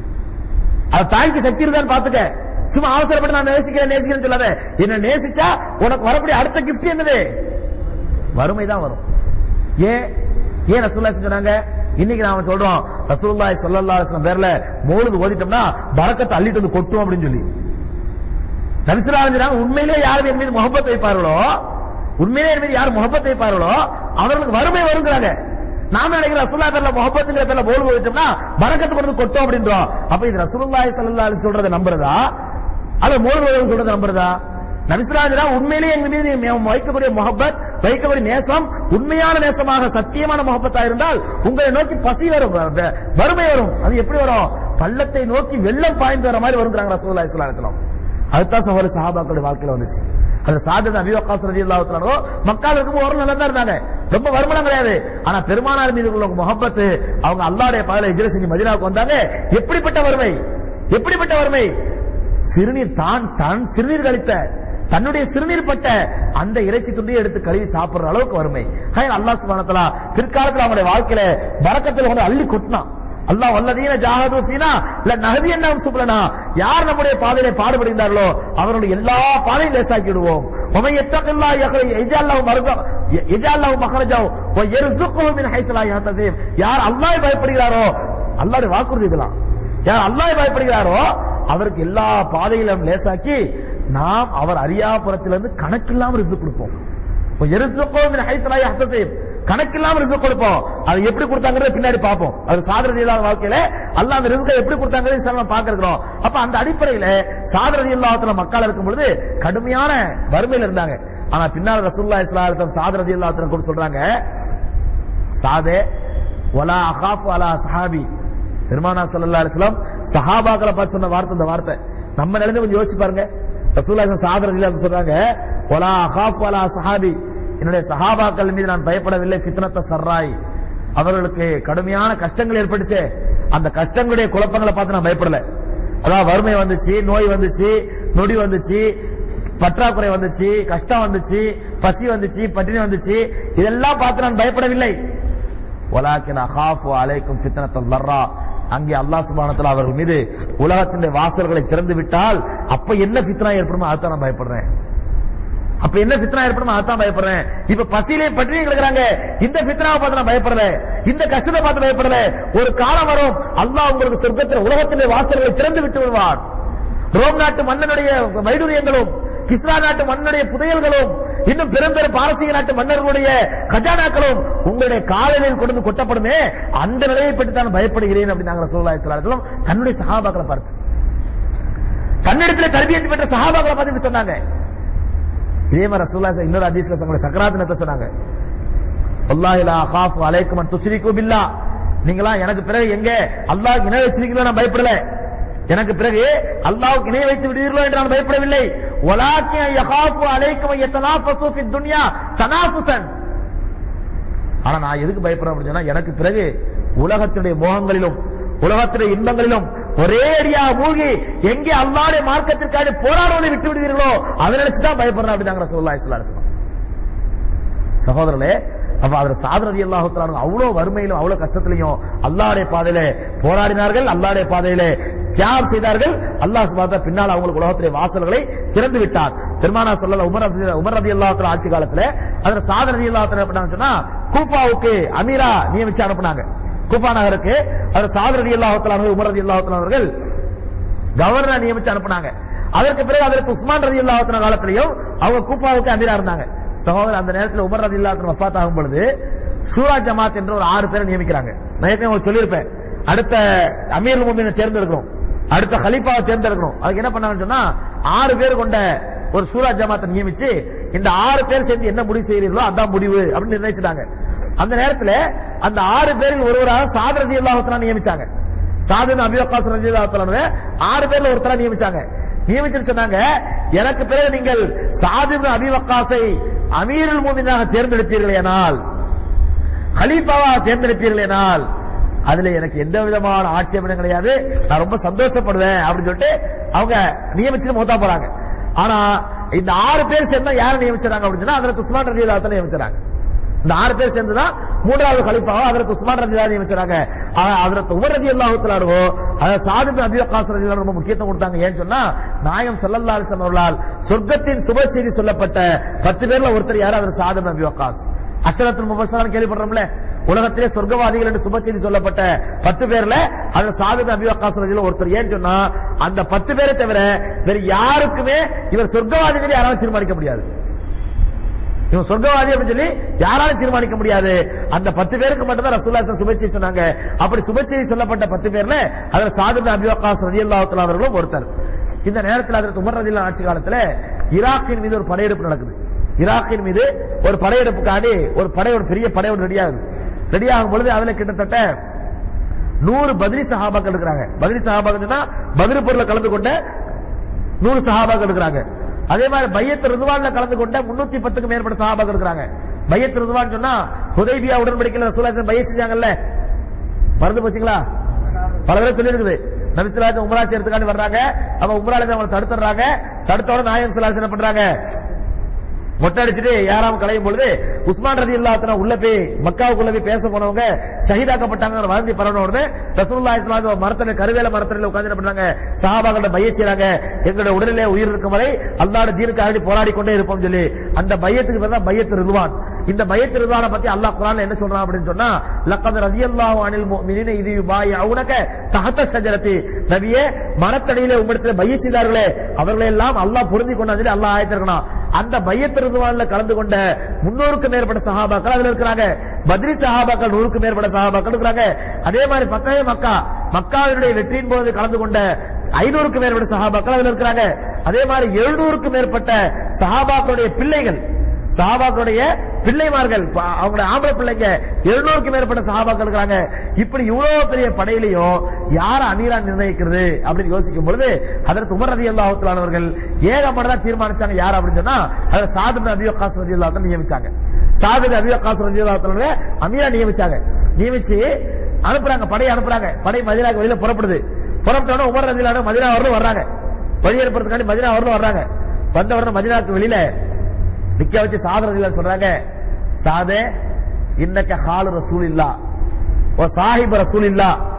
அது தாய்க்கு சக்தி இருக்கான்னு பாத்துக்க சும்மா அவசரப்பட்டு நான் நேசிக்கிறேன் நேசிக்கிறேன்னு சொல்லாத என்ன நேசிச்சா உனக்கு வரக்கூடிய அடுத்த கிஃப்ட் என்னது வறுமை தான் வரும் ஏன் ஏன் ரசூல்லா சொன்னாங்க இன்னைக்கு நாம சொல்றோம் ரசூலுல்லாஹி ஸல்லல்லாஹு அலைஹி வஸல்லம் பேர்ல மௌலிது ஓதிட்டோம்னா பரக்கத்தை அள்ளிட்டு வந்து கொட்டும் அப்படின்னு சொல்லி நபிசுல்லா உண்மையிலே யாரும் என் மீது முகப்பத் வைப்பார்களோ உண்மையிலே என் மீது யார் முகப்பத் வைப்பார்களோ அவர்களுக்கு வறுமை வருங்கிறாங்க நாம நினைக்கிறோம் ரசூல்லா பேர்ல முகப்பத்துங்கிற பேர்ல மௌலிது ஓதிட்டோம்னா பரக்கத்தை கொண்டு வந்து கொட்டும் அப்படின்றோம் அப்ப இது ரசூலுல்லாஹி ஸல்லல்லாஹு அலைஹி சொல்றதை நம்புறதா அல்ல மௌலிது சொல்றதை நம்புறதா நபிசுராஜரா உண்மையிலேயே எங்க மீது మేము வைக்கக்கூடிய முகப்பத் வைக்கக்கூடிய நேசம் உண்மையான நேசமாக சத்தியமான முகப்பத்தா இருந்தால் உங்களை நோக்கி பசி வரும் வ- வறுமை வரும் அது எப்படி வரும் பள்ளத்தை நோக்கி வெள்ளம் பாய்ந்து வர மாதிரி வருங்கிறாங்க ரசூலுல்லாஹி ஸல்லல்லாஹு அலைஹி வஸல்லம் அதுதான் சகோதர சஹாபாக்களுடைய வாழ்க்கையில வந்துச்சு அது சாதன அபிவகாஸ் ரலியல்லாஹு தஆலா மக்கால இருக்கும்போது ஒரு நல்லா தான் இருந்தாங்க ரொம்ப வருமானம் கிடையாது ஆனா பெருமானார் மீது உள்ள முகப்பத்து அவங்க அல்லாஹ்வுடைய பாதையில ஹிஜ்ரத் செஞ்சு மதீனாவுக்கு வந்தாங்க எப்படிப்பட்ட வறுமை எப்படிப்பட்ட வறுமை சிறுநீர் தான் தான் சிறுநீர் கழித்த தன்னுடைய சிறுநீர் பட்ட அந்த இறைச்சி துண்டியை எடுத்து கழுவி சாப்பிடுற அளவுக்கு வறுமை ஹைர் அல்லாஹ் சுப்ஹானஹு வ தஆலா பிற்காலத்துல அவங்களுடைய வாழ்க்கையில பரக்கத்துல கொண்டு அள்ளி கொட்டினான் அல்லாஹ் வல்லதீன ஜாஹது ஃபீனா ல நஹதியன்னஹும் சுப்லனா யார் நம்முடைய பாதையிலே பாடுபடுகிறார்களோ அவர்களுடைய எல்லா பாதையும் லேசாக்கி விடுவோம் உமை யத்தகில்லா யஹ்ரி இஜால்லஹு மர்ஸா இஜால்லஹு மஹரஜா வ யர்ஸுகுஹு மின் ஹைஸு லா யஹ்தஸிப் யார் அல்லாஹ்வை பயப்படுகிறாரோ அல்லாஹ்வுடைய வாக்குறுதி இதெல்லாம் யார் அல்லாஹ் பயப்படுகிறாரோ அவருக்கு எல்லா பாதையிலும் லேசாக்கி நாம் அவர் அறியாபுரத்திலிருந்து கணக்கில்லாம ரிசு கொடுப்போம் இப்ப எரிசுக்கோ மின் ஹைஸு லா யஹ்தஸிப் கணக்கில்லாம ரிஸ்க் கொடுப்போம் அது எப்படி கொடுத்தாங்கறத பின்னாடி பார்ப்போம் அது சாதரதி இல்லாத வாழ்க்கையில அல்லாஹ் அந்த ரிஸ்கை எப்படி கொடுத்தாங்கறத இன்ஷா அல்லாஹ் பார்க்க இருக்கிறோம் அப்ப அந்த அடிப்படையில சாதரதி இல்லாத மக்கள் இருக்கும் பொழுது கடுமையான வறுமையில இருந்தாங்க ஆனா பின்னால் ரசூலுல்லாஹி ஸல்லல்லாஹு அலைஹி வஸல்லம் சாதரதி இல்லாத கூட சொல்றாங்க சாதே வலா அகாஃபு அலா சஹாபி பெருமானா ஸல்லல்லாஹு அலைஹி வஸல்லம் சஹாபாக்களை பார்த்து சொன்ன வார்த்தை இந்த வார்த்தை நம்ம நிலைமை கொஞ்சம் யோசிச்சு பாருங்க ரசூலுல்லாஹி சாதரதி இல்லாத சொல்றாங்க வலா அகாஃபு அலா சஹாபி என்னுடைய சஹாபாக்கள் மீது நான் பயப்படவில்லை ஃபித்னத்த சர்ராய் அவர்களுக்கு கடுமையான கஷ்டங்கள் ஏற்பட்டுச்சு அந்த கஷ்டங்களுடைய குழப்பங்களை பார்த்து நான் பயப்படல அதாவது வறுமை வந்துச்சு நோய் வந்துச்சு நொடி வந்துச்சு பற்றாக்குறை வந்துச்சு கஷ்டம் வந்துச்சு பசி வந்துச்சு பட்டினி வந்துச்சு இதெல்லாம் பார்த்து நான் பயப்படவில்லை வலாக்கின் அகாஃபு அலைக்கும் ஃபித்னத்தல் லர்ரா அங்கே அல்லாஹ் சுபானத்தில் அவர்கள் மீது உலகத்தின் வாசல்களை திறந்து விட்டால் அப்ப என்ன ஃபித்னா ஏற்படுமோ அதுதான் நான் பயப்படுறேன் அப்ப என்ன ஃபித்னா ஏற்படும் அதான் பயப்படுறேன் இப்ப பசியிலே பட்டினி கிடக்குறாங்க இந்த ஃபித்னாவை பார்த்து நான் பயப்படல இந்த கஷ்டத்தை பார்த்து பயப்படல ஒரு காலம் வரும் அல்லாஹ் உங்களுக்கு சொர்க்கத்தில் உலகத்திலே வாசல்களை திறந்து விட்டு விடுவார் ரோம் நாட்டு மன்னனுடைய வைடூரியங்களும் கிஸ்ரா நாட்டு மன்னனுடைய புதையல்களும் இன்னும் பெரும் பெரும் பாரசீக நாட்டு மன்னர்களுடைய கஜானாக்களும் உங்களுடைய காலையில் கொண்டு வந்து கொட்டப்படுமே அந்த நிலையை பற்றி தான் பயப்படுகிறேன் அப்படின்னு நாங்கள் சொல்லலாம் தன்னுடைய சகாபாக்களை பார்த்து தன்னிடத்தில் தர்பியத்து பெற்ற சகாபாக்களை பார்த்து இப்படி சொன்னாங்க இதே மாதிரி ரசூல்லா இன்னொரு ஹதீஸ்ல சொன்னாங்க சக்கராத் நேரத்தை சொன்னாங்க வல்லாஹி லா அகாஃபு அலைக்கும் அன் துஸ்ரிகு பில்லா நீங்களா எனக்கு பிறகு எங்க அல்லாஹ் இணை வச்சிருக்கீங்களோ நான் பயப்படல எனக்கு பிறகு அல்லாஹ்வுக்கு இணை வைத்து விடுவீர்களோ என்று நான் பயப்படவில்லை வலாக்கிய யகாஃபு அலைக்கும் யதனாஃபசு ஃபி துன்யா தனாஃபுசன் ஆனா நான் எதுக்கு பயப்படுறேன் அப்படின்னு சொன்னா எனக்கு பிறகு உலகத்தினுடைய மோகங்களிலும் உலகத்தினுடைய இன்பங்களிலும் ஒரே அடியா மூழ்கி எங்கே அல்லாடைய மார்க்கத்திற்காக போராடுவதை விட்டு விடுவீர்களோ அதை நினைச்சுதான் பயப்படுறேன் அப்படிதாங்க ரசூலுல்லாஹி ஸல்லல்லாஹு அலைஹி வஸல்லம் சகோதரர்களே அப்ப அவர் சாதரதி அல்லாஹுத்தாலும் அவ்வளவு வறுமையிலும் அவ்வளவு கஷ்டத்திலையும் அல்லாடைய பாதையில போராடினார்கள் அல்லாடைய பாதையில தியாகம் செய்தார்கள் அல்லாஹ் சுபாத்தா பின்னால் அவங்களுக்கு உலகத்திலே வாசல்களை திறந்து விட்டார் பெருமானா சொல்லல உமர் ரதி- உமர் ரதி அல்லாஹத்துல ஆட்சி காலத்துல அதுல சாதரதி அல்லாஹத்துல என்ன சொன்னா கூஃபாவுக்கு அமீரா நியமிச்சு அனுப்புனாங்க கூஃபா நகருக்கு அதுல சாதரதி அல்லாஹத்துல உமர் ரதி அல்லாஹத்துல அவர்கள் கவர்னர் நியமிச்சு அனுப்புனாங்க அதற்கு பிறகு அதற்கு உஸ்மான் ரதி அல்லாஹத்தின காலத்திலையும் அவங்க கூஃபாவுக்கு அமீரா இருந்தாங்க சகோதரர் அந்த நேரத்தில் உமர் ரதி அல்லாஹத்தின் வஃபாத் ஆகும் பொழுது ஷூரா ஜமாத் என்ற ஒரு ஆறு பேரை நியமிக்கிறாங்க நான் ஏற்கனவே உங்களுக்கு சொல்லியிருப்பேன் அடுத்த அமீர் முமினை தேர்ந்தெடுக்கணும் அடுத்த ஹலீஃபாவை தேர்ந்தெடுக்கணும் அதுக்கு என்ன பண்ணாங்கன்னு சொன்னா ஆறு பேர் கொண்ட ஒரு சூரா ஜமாத்தை நியமிச்சு இந்த ஆறு பேர் சேர்ந்து என்ன முடிவு செய்கிறீர்களோ அதான் முடிவு அப்படின்னு நிர்ணயிச்சிட்டாங்க அந்த நேரத்தில் அந்த ஆறு பேரில் ஒருவராக சாதரதி அல்லாஹத்தினா நியமிச்சாங்க சாதுன் அபிவகாஸ் ரஜிதாத்தலான ஆறு பேர்ல ஒருத்தரா நியமிச்சாங்க நியமிச்சு சொன்னாங்க எனக்கு பிறகு நீங்கள் சாதுன் அபிவகாஸை அமீருல் மூமினாக தேர்ந்தெடுப்பீர்கள் எனால் ஹலீஃபாவா தேர்ந்தெடுப்பீர்கள் எனால் அதுல எனக்கு எந்த விதமான ஆட்சேபனம் கிடையாது நான் ரொம்ப சந்தோஷப்படுவேன் அப்படின்னு சொல்லிட்டு அவங்க நியமிச்சு மூத்தா போறாங்க ஆனா இந்த ஆறு பேர் சேர்ந்தா யாரை நியமிச்சாங்க அப்படின்னு சொன்னா அதுல உஸ்மான் ரஜிதாத்தை நியமிச்சாங்க இந்த ஆறு பேர் சேர்ந்துதான் மூன்றாவது கலிஃபாவை அதற்கு உஸ்மான் ரதி நியமிச்சாங்க அதற்கு உமர் ரதி அல்லாஹுத்தலாடுவோ அதை சாதிப்பு அபிவகாஸ் ரதி ரொம்ப முக்கியத்துவம் கொடுத்தாங்க ஏன்னு சொன்னா நாயம் சல்லல்லா அலிஸ்லாம் அவர்களால் சொர்க்கத்தின் சுப செய்தி சொல்லப்பட்ட பத்து பேர்ல ஒருத்தர் யாரும் அதில் சாதிப்பு அபிவகாஸ் அஷரத்துல் முபசரான் கேள்விப்படுறோம்ல உலகத்திலே சொர்க்கவாதிகள் என்று சுப செய்தி சொல்லப்பட்ட பத்து பேர்ல அதுல சாதிப்பு அபிவகாஸ் ரதியில ஒருத்தர் ஏன்னு சொன்னா அந்த பத்து பேரை தவிர வேற யாருக்குமே இவர் சொர்க்கவாதிகள் யாராலும் தீர்மானிக்க முடியாது இவன் சொர்க்கவாதி அப்படின்னு சொல்லி யாராலும் தீர்மானிக்க முடியாது அந்த பத்து பேருக்கு மட்டும் தான் ரசூல்லா சுபச்சை சொன்னாங்க அப்படி சுபச்சை சொல்லப்பட்ட பத்து பேர்ல அதுல சாதுப அபிவகாஸ் ரதி அவர்களும் ஒருத்தர் இந்த நேரத்தில் அதற்கு உமர் ரதில்லா ஆட்சி காலத்துல ஈராக்கின் மீது ஒரு படையெடுப்பு நடக்குது ஈராக்கின் மீது ஒரு படையெடுப்புக்காண்டி ஒரு படை ஒரு பெரிய படை ஒன்று ரெடியாகுது ரெடியாகும் பொழுது அதுல கிட்டத்தட்ட நூறு பதிரி சஹாபாக்கள் இருக்கிறாங்க பதிரி சஹாபாக்கள்னா பதிரி பொருளை கலந்து கொண்ட நூறு சஹாபாக்கள் இருக்கிறாங்க அதே மாதிரி பையத் ரிதுவான்ல கலந்து கொண்ட முன்னூத்தி பத்துக்கு மேற்பட்ட சஹாபாக்கள் இருக்கிறாங்க பையத் ரிதுவான் சொன்னா ஹுதைபியா உடன்படிக்கையில ரசூலுல்லாஹி பைய செஞ்சாங்கல்ல மறந்து போச்சுங்களா பல தடவை சொல்லி இருக்குது நபிசுல்லாஜ் உமரா சேர்த்துக்காண்டி வர்றாங்க அப்ப உமரால அவங்க தடுத்துறாங்க தடுத்தோட நாயம் சுல்லாஸ் என்ன பண்றாங்க மொட்டை அடிச்சுட்டு யாராம் கலையும் பொழுது உஸ்மான் ரதி இல்லாத்தன உள்ள போய் மக்காவுக்குள்ள போய் பேச போனவங்க ஷஹீதாக்கப்பட்டாங்க வளர்ந்து பரவன உடனே ரசூல்லா இஸ்லாம் மரத்துல கருவேல மரத்துல உட்கார்ந்து என்ன பண்றாங்க சஹாபாக்கள பைய செய்றாங்க எங்களுடைய உடலிலே உயிர் இருக்கும் வரை அல்லாட தீனுக்காக போராடி கொண்டே இருப்போம் சொல்லி அந்த பையத்துக்கு பேர் தான் பையத்து ரிதுவான் இந்த பையத்து ரிதுவானை பத்தி அல்லாஹ் குரான்ல என்ன சொல்றான் அப்படின்னு சொன்னா லக்கத் ரதியல்லாஹு அனில் முஃமினீன இது யுபாயிஉனக தஹத ஷஜரத்தி நபியே மரத்தடியிலே உம்மிடத்தில் பைய செய்தார்களே அவர்களை எல்லாம் அல்லாஹ் பொருந்தி கொண்டான் சொல்லி அல்லாஹ் ஆயத்திருக்கணும் அந்த பையத் ரிதுவான்ல கலந்து கொண்ட முன்னூறுக்கு மேற்பட்ட சஹாபாக்கள் அதுல இருக்கிறாங்க பத்ரி சஹாபாக்கள் நூறுக்கு மேற்பட்ட சஹாபாக்கள் இருக்கிறாங்க அதே மாதிரி பத்தாய மக்கா மக்காவினுடைய வெற்றியின் போது கலந்து கொண்ட ஐநூறுக்கு மேற்பட்ட சஹாபாக்கள் அதுல இருக்கிறாங்க அதே மாதிரி எழுநூறுக்கு மேற்பட்ட சஹாபாக்களுடைய பிள்ளைகள் சஹாபாக்களுடைய பிள்ளைமார்கள் ப- அவங்களுடைய ஆம்பளை பிள்ளைங்க எழுநூறுக்கு மேற்பட்ட சஹாபாக்கள் இருக்கிறாங்க இப்படி இவ்வளவு பெரிய படையிலையும் யார அமீரா நிர்ணயிக்கிறது அப்படின்னு யோசிக்கும் பொழுது அதற்கு உமர் ரதி அல்லாஹுத்தலானவர்கள் ஏகப்பட்டதா தீர்மானிச்சாங்க யார் அப்படின்னு சொன்னா அதுல சாது அபி வக்காஸ் ரதி அல்லாஹ் நியமிச்சாங்க சாது அபி வக்காஸ் ரதி அல்லாஹ் அமீரா நியமிச்சாங்க நியமிச்சு அனுப்புறாங்க படை அனுப்புறாங்க படை மதினாக்கு வெளியில புறப்படுது புறப்பட்டோட உமர் ரதிலான மதினா வரலும் வர்றாங்க வழி அனுப்புறதுக்காண்டி மதினா வரலும் வர்றாங்க வந்த உடனே மதினாக்கு வெளியில நிக்க வச்சு சாதரதிகள் சொல்றாங்க சாதே இன்னக்க ஹாலு ரசூல் இல்லா ஓ சாஹிப் ரசூல் இல்லா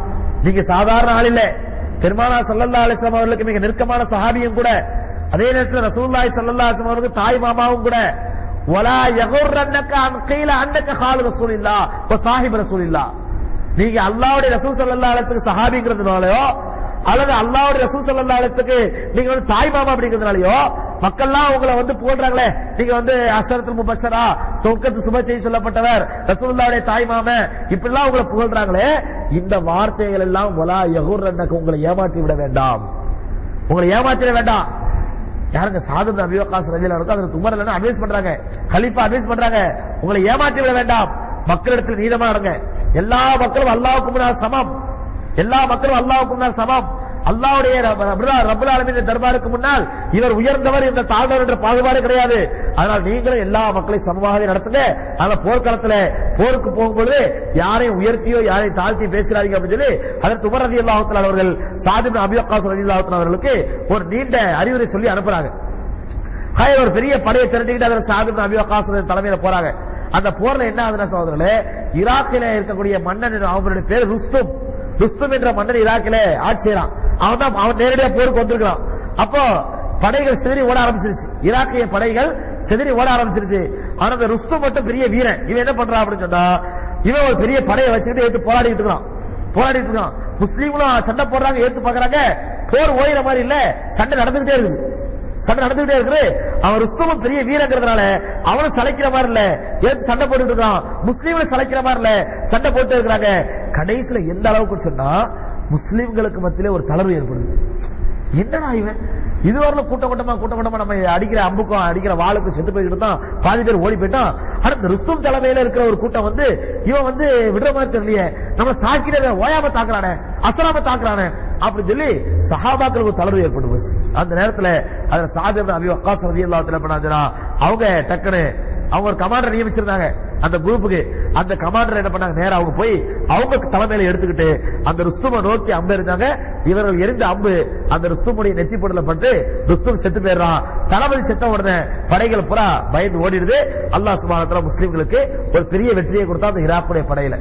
நீங்க சாதாரண ஆள் இல்ல பெருமானா சல்லல்லா அலிஸ்லாம் அவர்களுக்கு மிக நெருக்கமான சஹாபியும் கூட அதே நேரத்தில் ரசூலுல்லாஹி ஸல்லல்லாஹு அலைஹி வஸல்லம் அவர்களுக்கு தாய் மாமாவும் கூட வலா யகுர்ரன்னக அன் கீல அன்னக காலு ரசூலில்லா வ சாஹிப் ரசூலில்லா நீங்க அல்லாஹ்வுடைய ரசூல் ஸல்லல்லாஹு அலைஹி வஸல்லம் சஹாபிங்கிறதுனாலயோ அல்லது அல்லாஹ்வுடைய ரசூல் ஸல்லல்லாஹு அலைஹி வஸல்லம் நீங்க வந்து தாய் மாமா அப்படிங்கிறதுனாலயோ மக்கள்லாம் உங்களை வந்து புகழ்றாங்களே நீங்க வந்து அஷரத்துல் முபஷரா சொர்க்கத்து சுப செய்தி சொல்லப்பட்டவர் ரசூலுல்லாஹ்வுடைய தாய் மாமன் இப்படிலாம் உங்களை புகழ்றாங்களே இந்த வார்த்தைகள் எல்லாம் வலா யகுர்ரன்னக உங்களை ஏமாற்றி விட வேண்டாம் உங்களை ஏமாத்திட வேண்டாம் யாருங்க சாது நபி வக்காஸ் ரஜில இருக்கும் அதுல உமர் இல்லைன்னா அட்வைஸ் பண்றாங்க கலிஃபா அட்வைஸ் பண்றாங்க உங்களை ஏமாற்றி விட வேண்டாம் மக்களிடத்தில் நீதமா இருங்க எல்லா மக்களும் அல்லாவுக்கு முன்னால் சமம் எல்லா மக்களும் அல்லாவுக்கு முன்னால் சமம் அல்லாவுடைய ரபுல் ஆலமின் தர்பாருக்கு முன்னால் இவர் உயர்ந்தவர் இந்த தாழ்ந்தவர் என்ற பாகுபாடு கிடையாது அதனால் நீங்களும் எல்லா மக்களையும் சமமாகவே நடத்துங்க அதனால போர்க்களத்துல போருக்கு போகும்பொழுது யாரையும் உயர்த்தியோ யாரையும் தாழ்த்தி பேசுறாதீங்க அப்படின்னு சொல்லி அதற்கு உமர் ரதி அல்லாஹத்தில் அவர்கள் சாதிப் அபியக்காஸ் ரதி அல்லாஹத்தில் அவர்களுக்கு ஒரு நீண்ட அறிவுரை சொல்லி அனுப்புறாங்க ஹாய் ஒரு பெரிய படையை திரட்டிக்கிட்டு அதில் சாதிப் அபியக்காஸ் தலைமையில போறாங்க அந்த போர்ல என்ன ஆகுதுன்னா சகோதரர்களே ஈராக்கில இருக்கக்கூடிய மன்னன் அவங்களுடைய பேர் ருஸ்தும் ருஸ்தும் என்ற மன்னன் ஈராக்கில ஆட்சி செய்யறான் அவன் தான் அவன் நேரடியா போருக்கு வந்திருக்கிறான் அப்போ படைகள் சிதறி ஓட ஆரம்பிச்சிருச்சு ஈராக்கிய படைகள் சிதறி ஓட ஆரம்பிச்சிருச்சு ஆனா அந்த ருஸ்தும் மட்டும் பெரிய வீரன் இவன் என்ன பண்றான் அப்படின்னு சொன்னா இவன் ஒரு பெரிய படையை வச்சுக்கிட்டு எடுத்து போராடிட்டு இருக்கான் போராடிட்டு இருக்கான் முஸ்லீம்களும் சண்டை போடுறாங்க எடுத்து பாக்குறாங்க போர் ஓயிற மாதிரி இல்ல சண்டை நடந்துகிட்டே இருக்குது சண்டை நடந்துகிட்டே இருக்குது அவன் ருஸ்தமும் பெரிய வீரங்கிறதுனால அவனும் சளைக்கிற மாதிரி இல்ல எடுத்து சண்டை போட்டுட்டு இருக்கான் முஸ்லீம்களும் சளைக்கிற மாதிரி இல்ல சண்டை போட்டு இருக்கிறாங்க கடைசியில எந்த அளவுக்கு சொன்னா முஸ்லீம்களுக்கு மத்தியிலே ஒரு தளர்வு ஏற்படுது என்னடா இவன் இதுவரையிலும் கூட்டம் கூட்டமா கூட்டம் கூட்டமா நம்ம அடிக்கிற அம்புக்கும் அடிக்கிற வாளுக்கும் செத்து போய்கிட்டு தான் பாதி பேர் ஓடி போயிட்டான் ஆனா இந்த ருஸ்தும் தலைமையில இருக்கிற ஒரு கூட்டம் வந்து இவன் வந்து விடுற மாதிரி தெரியலையே நம்ம தாக்கிட ஓயாம தாக்குறானே அசராம தாக்குறானே அப்படி சொல்லி சஹாபாக்களுக்கு ஒரு தளர்வு ஏற்பட்டு போச்சு அந்த நேரத்துல அதுல சாதிப் அபி வக்காஸ் ரதி பண்ணாங்கன்னா அவங்க டக்குன்னு அவங்க ஒரு கமாண்டர் நியமிச்சிருந்தாங்க அந்த குரூப்புக்கு அந்த கமாண்டர் என்ன பண்ணாங்க நேரா அவங்க போய் அவங்க தலைமையில எடுத்துக்கிட்டு அந்த ருஸ்தும நோக்கி அம்பு இருந்தாங்க இவர்கள் எரிந்த அம்பு அந்த ருஸ்துமுடைய நெத்தி போடல பட்டு ருஸ்தும் செத்து போயிடுறான் தளபதி செத்த உடனே படைகள் புறா பயந்து ஓடிடுது அல்லாஹ் சுபானத்துல முஸ்லிம்களுக்கு ஒரு பெரிய வெற்றியை கொடுத்தா அந்த ஈராக்குடைய படையில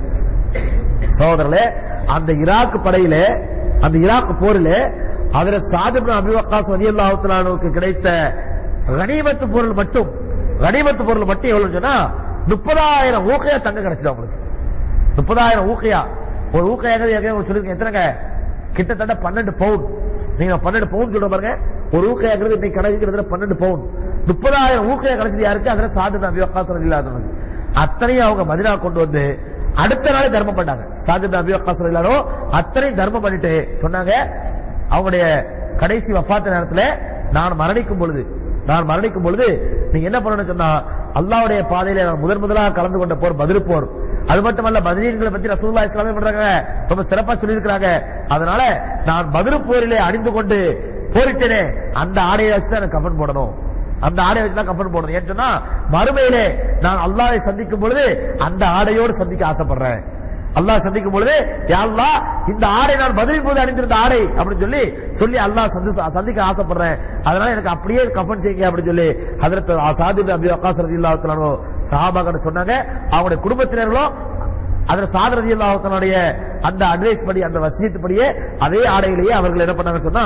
சகோதரர்களே அந்த ஈராக் படையில அந்த ஈராக் போரில் அதுல சாதிப் அபிவகாஸ் ரதி அல்லாஹுக்கு கிடைத்த கனிமத்து பொருள் மட்டும் கனிமத்து பொருள் மட்டும் எவ்வளவு சொன்னா முப்பதாயிரம் ஊக்கையா தங்க கிடைச்சது அவங்களுக்கு முப்பதாயிரம் ஊக்கையா ஒரு ஊக்கையாக சொல்லிருக்கேன் எத்தனைங்க கிட்டத்தட்ட பன்னெண்டு பவுன் நீங்க பன்னெண்டு பவுன் சொல்ற பாருங்க ஒரு ஊக்கையாகிறது இன்னைக்கு கணக்கு கிட்டத்தட்ட பன்னெண்டு பவுன் முப்பதாயிரம் ஊக்கையா கிடைச்சது யாருக்கு அதுல சாதிப் அபிவகாஸ் இல்லாதவங்க அத்தனையும் அவங்க மதினா கொண்டு வந்து அடுத்த நாளே தர்மம் பண்ணாங்க சாதிப் அபிவகாஸ் எல்லாரும் அத்தனையும் தர்மம் பண்ணிட்டு சொன்னாங்க அவங்களுடைய கடைசி வஃபாத்த நேரத்துல நான் மரணிக்கும் பொழுது நான் மரணிக்கும் பொழுது நீங்க என்ன பண்ணணும் சொன்னா அல்லாவுடைய பாதையில நான் முதன் முதலாக கலந்து கொண்ட போர் பதில் போர் அது மட்டுமல்ல பதிலீன்களை பத்தி ரசூல்லா இஸ்லாமே பண்றாங்க ரொம்ப சிறப்பா சொல்லியிருக்கிறாங்க அதனால நான் பதில் போரிலே அணிந்து கொண்டு போரிட்டேனே அந்த ஆடையை வச்சு தான் எனக்கு கஃபன் போடணும் அந்த ஆடையை வச்சு தான் கஃபன் போடணும் ஏன்னு சொன்னா மறுமையிலே நான் அல்லாவை சந்திக்கும் பொழுது அந்த ஆடையோடு சந்திக்க ஆசைப்படுறேன் அல்லாஹ் சந்திக்கும் பொழுது யா அல்லாஹ் இந்த ஆடை நான் பதிலின் போது அணிந்திருந்த ஆடை அப்படின்னு சொல்லி சொல்லி அல்லாஹ் சந்தி சந்திக்க ஆசைப்படுறேன் அதனால எனக்கு அப்படியே கஃபன் செய்யுங்க அப்படின்னு சொல்லி ஹதரத் சாதிப் அபி அக்காஸ் ரதி அல்லாஹ் சஹாபாக்கள் சொன்னாங்க அவங்களுடைய குடும்பத்தினர்களும் அதுல சாத் ரதி அல்லாஹனுடைய அந்த அட்வைஸ் படி அந்த வசியத்து படியே அதே ஆடையிலேயே அவர்கள் என்ன பண்ணாங்கன்னு சொன்னா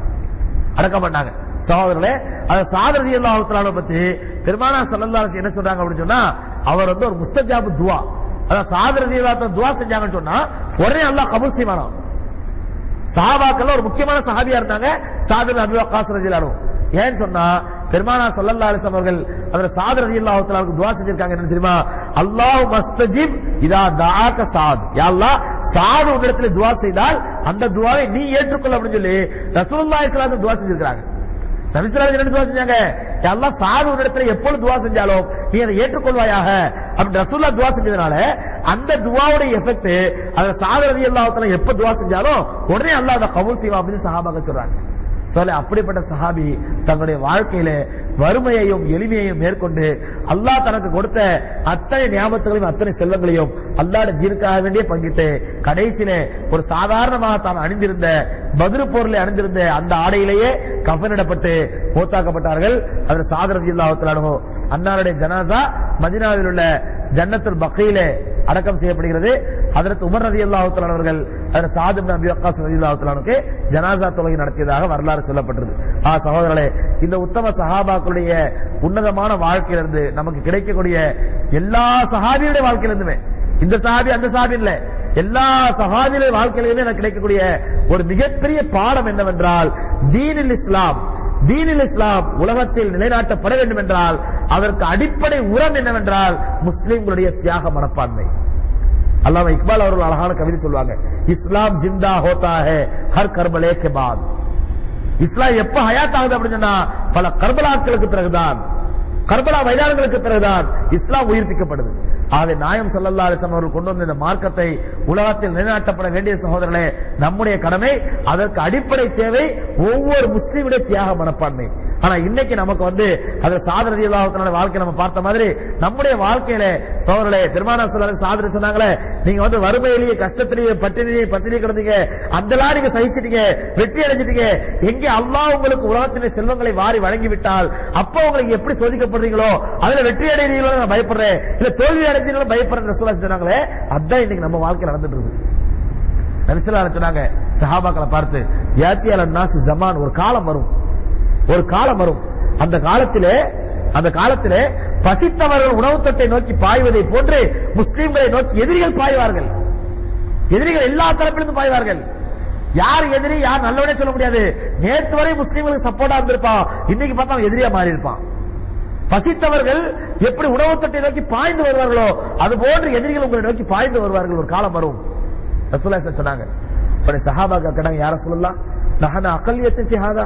அடக்கம் பண்ணாங்க சகோதரர்களே அந்த சாதரதி அல்லாஹுத்தலான பத்தி பெருமானா சல்லல்லா என்ன சொல்றாங்க அப்படின்னு சொன்னா அவர் வந்து ஒரு முஸ்தஜாபு துவா அதான் சாதரதி துவா செஞ்சாங்கன்னு சொன்னா உடனே அல்லாஹ் கபூல் செய்வானாம் சஹாபாக்கள் ஒரு முக்கியமான சஹாபியா இருந்தாங்க சாதர் அபி வக்காஸ் ரஜிலானு ஏன்னு சொன்னா பெருமானா சல்லல்லா அலிஸ்லாம் அவர்கள் அதுல சாதர் ரதி அல்லாஹுத்தலாவுக்கு துவா செஞ்சிருக்காங்க என்ன தெரியுமா அல்லாஹ் மஸ்தஜிப் இதா தாக்க சாத் யா அல்லாஹ் சாது உன்னிடத்துல துவா செய்தால் அந்த துவாவை நீ ஏற்றுக்கொள்ள அப்படின்னு சொல்லி ரசூலுல்லாஹி ஸல்லல்லாஹு அலைஹி துவா செஞ்சிருக்காங்க நபிசுல்லாஹி என்ன துவா செஞ்சாங்க யா அல்லாஹ் சாது உன்னிடத்துல எப்பொழுது துவா செஞ்சாலும் நீ அதை ஏற்றுக்கொள்வாயாக அப்படி ரசூல்லா துவா செஞ்சதுனால அந்த துவாவுடைய எஃபெக்ட் அதுல சாது ரலியல்லாஹு தஆலா எப்ப துவா செஞ்சாலும் உடனே அல்லாஹ் அதை கபூல் செய்வா அப்படின்னு சஹாபாக்கள் சொல்றாங்க சொல்ல அப்படிப்பட்ட சஹாபி தன்னுடைய வாழ்க்கையில வறுமையையும் எளிமையையும் மேற்கொண்டு அல்லாஹ் தனக்கு கொடுத்த அத்தனை ஞாபகங்களையும் அத்தனை செல்வங்களையும் அல்லாட தீர்க்காக வேண்டிய பங்கிட்டு கடைசியில ஒரு சாதாரணமாக தான் அணிந்திருந்த பதிரு பொருளை அணிந்திருந்த அந்த ஆடையிலேயே கஃனிடப்பட்டு மூத்தாக்கப்பட்டார்கள் அதில் சாதரதி இல்லாஹத்திலானோ அன்னாருடைய ஜனாசா மதினாவில் உள்ள ஜன்னத்துல் பக்கையிலே அடக்கம் செய்யப்படுகிறது அதற்கு உமர் ரதி அல்லாஹுத்தலான் அவர்கள் அதற்கு சாது நபி வக்காஸ் ரதி அல்லாஹுத்தலானுக்கு ஜனாசா தொகை நடத்தியதாக வரலாறு சொல்லப்பட்டது ஆ சகோதரர்களே இந்த உத்தம சஹாபாக்களுடைய உன்னதமான வாழ்க்கையிலிருந்து நமக்கு கிடைக்கக்கூடிய எல்லா சஹாபியுடைய வாழ்க்கையிலிருந்துமே இந்த சஹாபி அந்த சஹாபி இல்ல எல்லா சஹாபியுடைய வாழ்க்கையிலுமே எனக்கு கிடைக்கக்கூடிய ஒரு மிகப்பெரிய பாடம் என்னவென்றால் தீனில் இஸ்லாம் தீனில் இஸ்லாம் உலகத்தில் நிலைநாட்டப்பட வேண்டும் என்றால் அதற்கு அடிப்படை உரம் என்னவென்றால் முஸ்லிம்களுடைய தியாக மனப்பான்மை அல்லாம இக்பால் அவர்கள் அழகான கவிதை சொல்லுவாங்க இஸ்லாம் ஜிந்தா ஹோதா ஹே ஹர் கர்பலே கே பாத் இஸ்லாம் எப்ப ஹயாத் ஆகுது அப்படின்னு சொன்னா பல கர்பலாக்களுக்கு பிறகுதான் கர்பலா மைதானங்களுக்கு பிறகுதான் இஸ்லாம் உயிர்ப்பிக்கப்படுது ஆகவே நாயம் சல்லல்லா அலிஸ்லாம் அவர்கள் கொண்டு வந்த இந்த மார்க்கத்தை உலகத்தில் நிலைநாட்டப்பட வேண்டிய சகோதரர்களே நம்முடைய கடமை அதற்கு அடிப்படை தேவை ஒவ்வொரு முஸ்லீமுடைய தியாக மனப்பான்மை ஆனா இன்னைக்கு நமக்கு வந்து அது சாதரதி அல்லாஹத்தினால வாழ்க்கை நம்ம பார்த்த மாதிரி நம்முடைய வாழ்க்கையில சோதரே திருமண சொல்ல சாதனை சொன்னாங்களே நீங்க வந்து வறுமையிலேயே கஷ்டத்திலேயே பட்டினிலேயே பசிலேயே கிடந்தீங்க அதெல்லாம் நீங்க சகிச்சிட்டீங்க வெற்றி அடைஞ்சிட்டீங்க எங்கே அல்லாஹ் உங்களுக்கு உலகத்திலே செல்வங்களை வாரி வழங்கி விட்டால் அப்ப உங்களுக்கு எப்படி சோதிக்கப்படுறீங்களோ அதுல வெற்றி அடைகிறீங்களோ நான் பயப்படுறேன் இல்ல தோல்வி அடைஞ்சீங்களோ பயப்படுறேன் சொல்ல சொன்னாங்களே அதான் இன்னைக்கு நம்ம வாழ்க்கையில் நடந்துட்டு இருக்குது நபிசல்லா சொன்னாங்க சஹாபாக்களை பார்த்து யாத்தியால நாசு ஜமான் ஒரு காலம் வரும் ஒரு காலம் வரும் அந்த காலத்திலே அந்த காலத்திலே பசித்தவர்கள் உணவு தட்டை நோக்கி பாய்வதை போன்று முஸ்லிம்களை நோக்கி எதிரிகள் பாய்வார்கள் எதிரிகள் எல்லா தரப்பிலிருந்து பாய்வார்கள் யார் எதிரி யார் நல்லவனே சொல்ல முடியாது நேற்று வரை முஸ்லீம்களுக்கு சப்போர்ட்டா இருந்திருப்பான் இன்னைக்கு பார்த்தா அவன் எதிரியா மாறி இருப்பான் பசித்தவர்கள் எப்படி உணவு தட்டை நோக்கி பாய்ந்து வருவார்களோ அது போன்று எதிரிகள் உங்களை நோக்கி பாய்ந்து வருவார்கள் ஒரு காலம் வரும் ரசூல்லா ஸல்லல்லாஹு அலைஹி வஸல்லம் சொன்னாங்க இப்ப சஹாபா கேட்டாங்க யார சொல்லலாம் நஹன அகல்யத்தின் ஃபி ஹாதா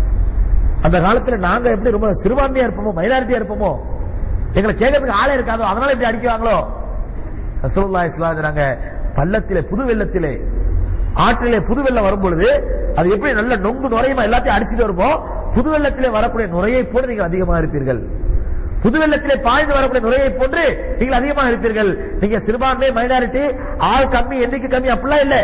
அந்த காலத்துல நாங்க எப்படி ரொம்ப சிறுபான்மையா இருப்போமோ மைனாரிட்டியா இருப்போமோ எங்களை கேட்கறதுக்கு ஆளே இருக்காதோ அதனால இப்படி அடிக்குவாங்களோ ரசூலுல்லாஹி ஸல்லல்லாஹு அலைஹி வஸல்லம் பள்ளத்திலே புது வெள்ளத்திலே ஆற்றிலே புது வெள்ளம் வரும் பொழுது அது எப்படி நல்ல நொங்கு நுரையுமா எல்லாத்தையும் அடிச்சுட்டு வருமோ புது வெள்ளத்திலே வரக்கூடிய நுரையை போன்று நீங்கள் அதிகமாக இருப்பீர்கள் புது வெள்ளத்திலே பாய்ந்து வரக்கூடிய நுரையை போன்று நீங்கள் அதிகமாக இருப்பீர்கள் நீங்க சிறுபான்மை மைனாரிட்டி ஆள் கம்மி எண்ணிக்கை கம்மி அப்படிலாம் இல்ல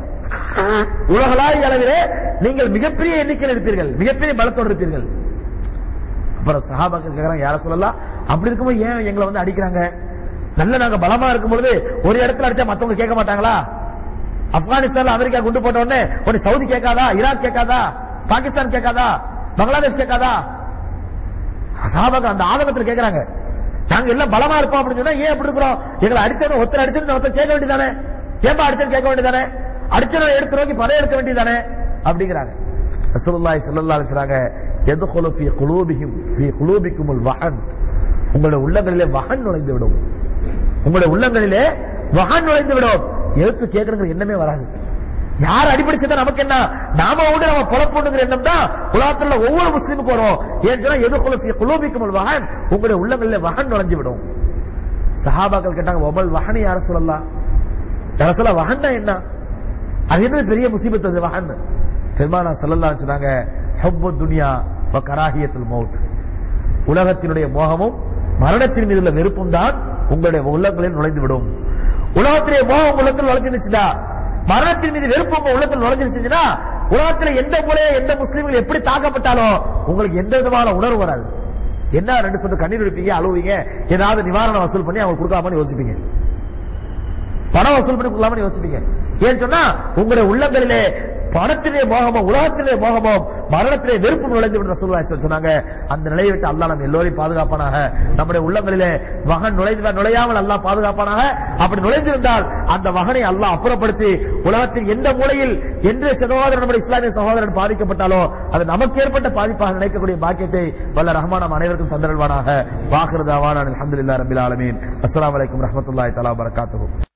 உலகளாவிய அளவிலே நீங்கள் மிகப்பெரிய எண்ணிக்கையில் இருப்பீர்கள் மிகப்பெரிய பலத்தோடு இருப்பீர்கள் அப்புறம் சஹாபாக்கள் கேக்குறாங்க யார சொல்லலாம் அப்படி இருக்கும்போது ஏன் எங்களை வந்து அடிக்கிறாங்க நல்ல நாங்க பலமா இருக்கும் பொழுது ஒரு இடத்துல அடிச்சா மத்தவங்க கேட்க மாட்டாங்களா ஆப்கானிஸ்தான்ல அமெரிக்கா குண்டு போட்ட உடனே உடனே சவுதி கேட்காதா ஈராக் கேட்காதா பாகிஸ்தான் கேட்காதா பங்களாதேஷ் கேட்காதா சஹாபாக்கள் அந்த ஆதங்கத்தில் கேட்கறாங்க நாங்க எல்லாம் பலமா இருப்போம் அப்படின்னு சொன்னா ஏன் அப்படி இருக்கிறோம் எங்களை அடிச்சவன ஒருத்தர் அடிச்சது ஒருத்தர் கேட்க வேண்டியதானே ஏன்பா அடிச்சது கேட்க வேண்டியதானே அடிச்சவனை எடுத்து நோக்கி படம் எடுக்க வேண்டியதானே அப்படிங்கிறாங்க ரசூலுல்லாஹி ஸல்லல்லாஹு அலைஹி வஸல்லம் யதுகுலு ஃபீ குலூபிஹிம் ஃபீ குலூபிக்குமுல் வஹன் உங்களுடைய உள்ளங்களிலே வஹன் நுழைந்து விடும் உங்களுடைய உள்ளங்களிலே வஹன் நுழைந்து விடும் எழுத்து கேட்கறது எண்ணமே வராது யார் அடிப்படிச்சதா நமக்கு என்ன நாம உண்டு நம்ம பொழப்புங்கிற எண்ணம் தான் உலகத்துல ஒவ்வொரு முஸ்லீமுக்கு வரும் ஏன்னு சொன்னா எதுக்குள்ள ஃபீ குலூபிக்குமுல் வஹன் உங்களுடைய உள்ளங்களிலே வஹன் நுழைஞ்சு விடும் சஹாபாக்கள் கேட்டாங்க ஒபல் வஹனி யார சொல்லலாம் யார சொல்ல வஹன்னா என்ன அது என்ன பெரிய முசீபத் அது வஹன் பெருமானா ஸல்லல்லாஹு சொன்னாங்க ஹப்பு துனியா வ கராஹியத்துல் மௌத் உலகத்தினுடைய மோகமும் மரணத்தின் மீது உள்ள வெறுப்பும் தான் உங்களுடைய உள்ளங்களில் நுழைந்து விடும் உலகத்திலே மோகம் உள்ளத்தில் நுழைஞ்சிருச்சுடா மரணத்தின் மீது வெறுப்பு உங்க உள்ளத்தில் நுழைஞ்சிருச்சுன்னா உலகத்துல எந்த மூலையில எந்த முஸ்லீம்கள் எப்படி தாக்கப்பட்டாலும் உங்களுக்கு எந்த விதமான உணர்வு வராது என்ன ரெண்டு சொட்டு கண்ணீர் எடுப்பீங்க அழுவீங்க ஏதாவது நிவாரணம் வசூல் பண்ணி அவங்க கொடுக்கலாமான்னு யோசிப்பீங்க பணம் வசூல் பண்ணி கொடுக்கலாமான்னு யோசிப்பீங்க ஏன்னு சொன்னா உங்களுடைய உள்ளங்களிலே பணத்திலே மோகமோ உலகத்திலே மோகமோ மரணத்திலே வெறுப்பு நுழைந்து விடுற சொல்லுவாங்க சொன்னாங்க அந்த நிலையை விட்டு அல்லாஹ் நம்ம எல்லோரையும் பாதுகாப்பானாக நம்முடைய உள்ளங்களிலே மகன் நுழைந்து நுழையாமல் அல்லாஹ் பாதுகாப்பானாக அப்படி நுழைந்திருந்தால் அந்த மகனை அல்லாஹ் அப்புறப்படுத்தி உலகத்தின் எந்த மூலையில் எந்த சகோதரன் நம்முடைய இஸ்லாமிய சகோதரன் பாதிக்கப்பட்டாலோ அது நமக்கு ஏற்பட்ட பாதிப்பாக நினைக்கக்கூடிய பாக்கியத்தை வல்ல ரஹ்மான் நம் அனைவருக்கும் தந்தருள்வானாக வாக்குறதாவான அலமதுல்லா ரபில் ஆலமீன் அஸ்ஸலாமு அலைக்கும் ரஹமத்துல்லாஹி தலா வரகாத்துஹு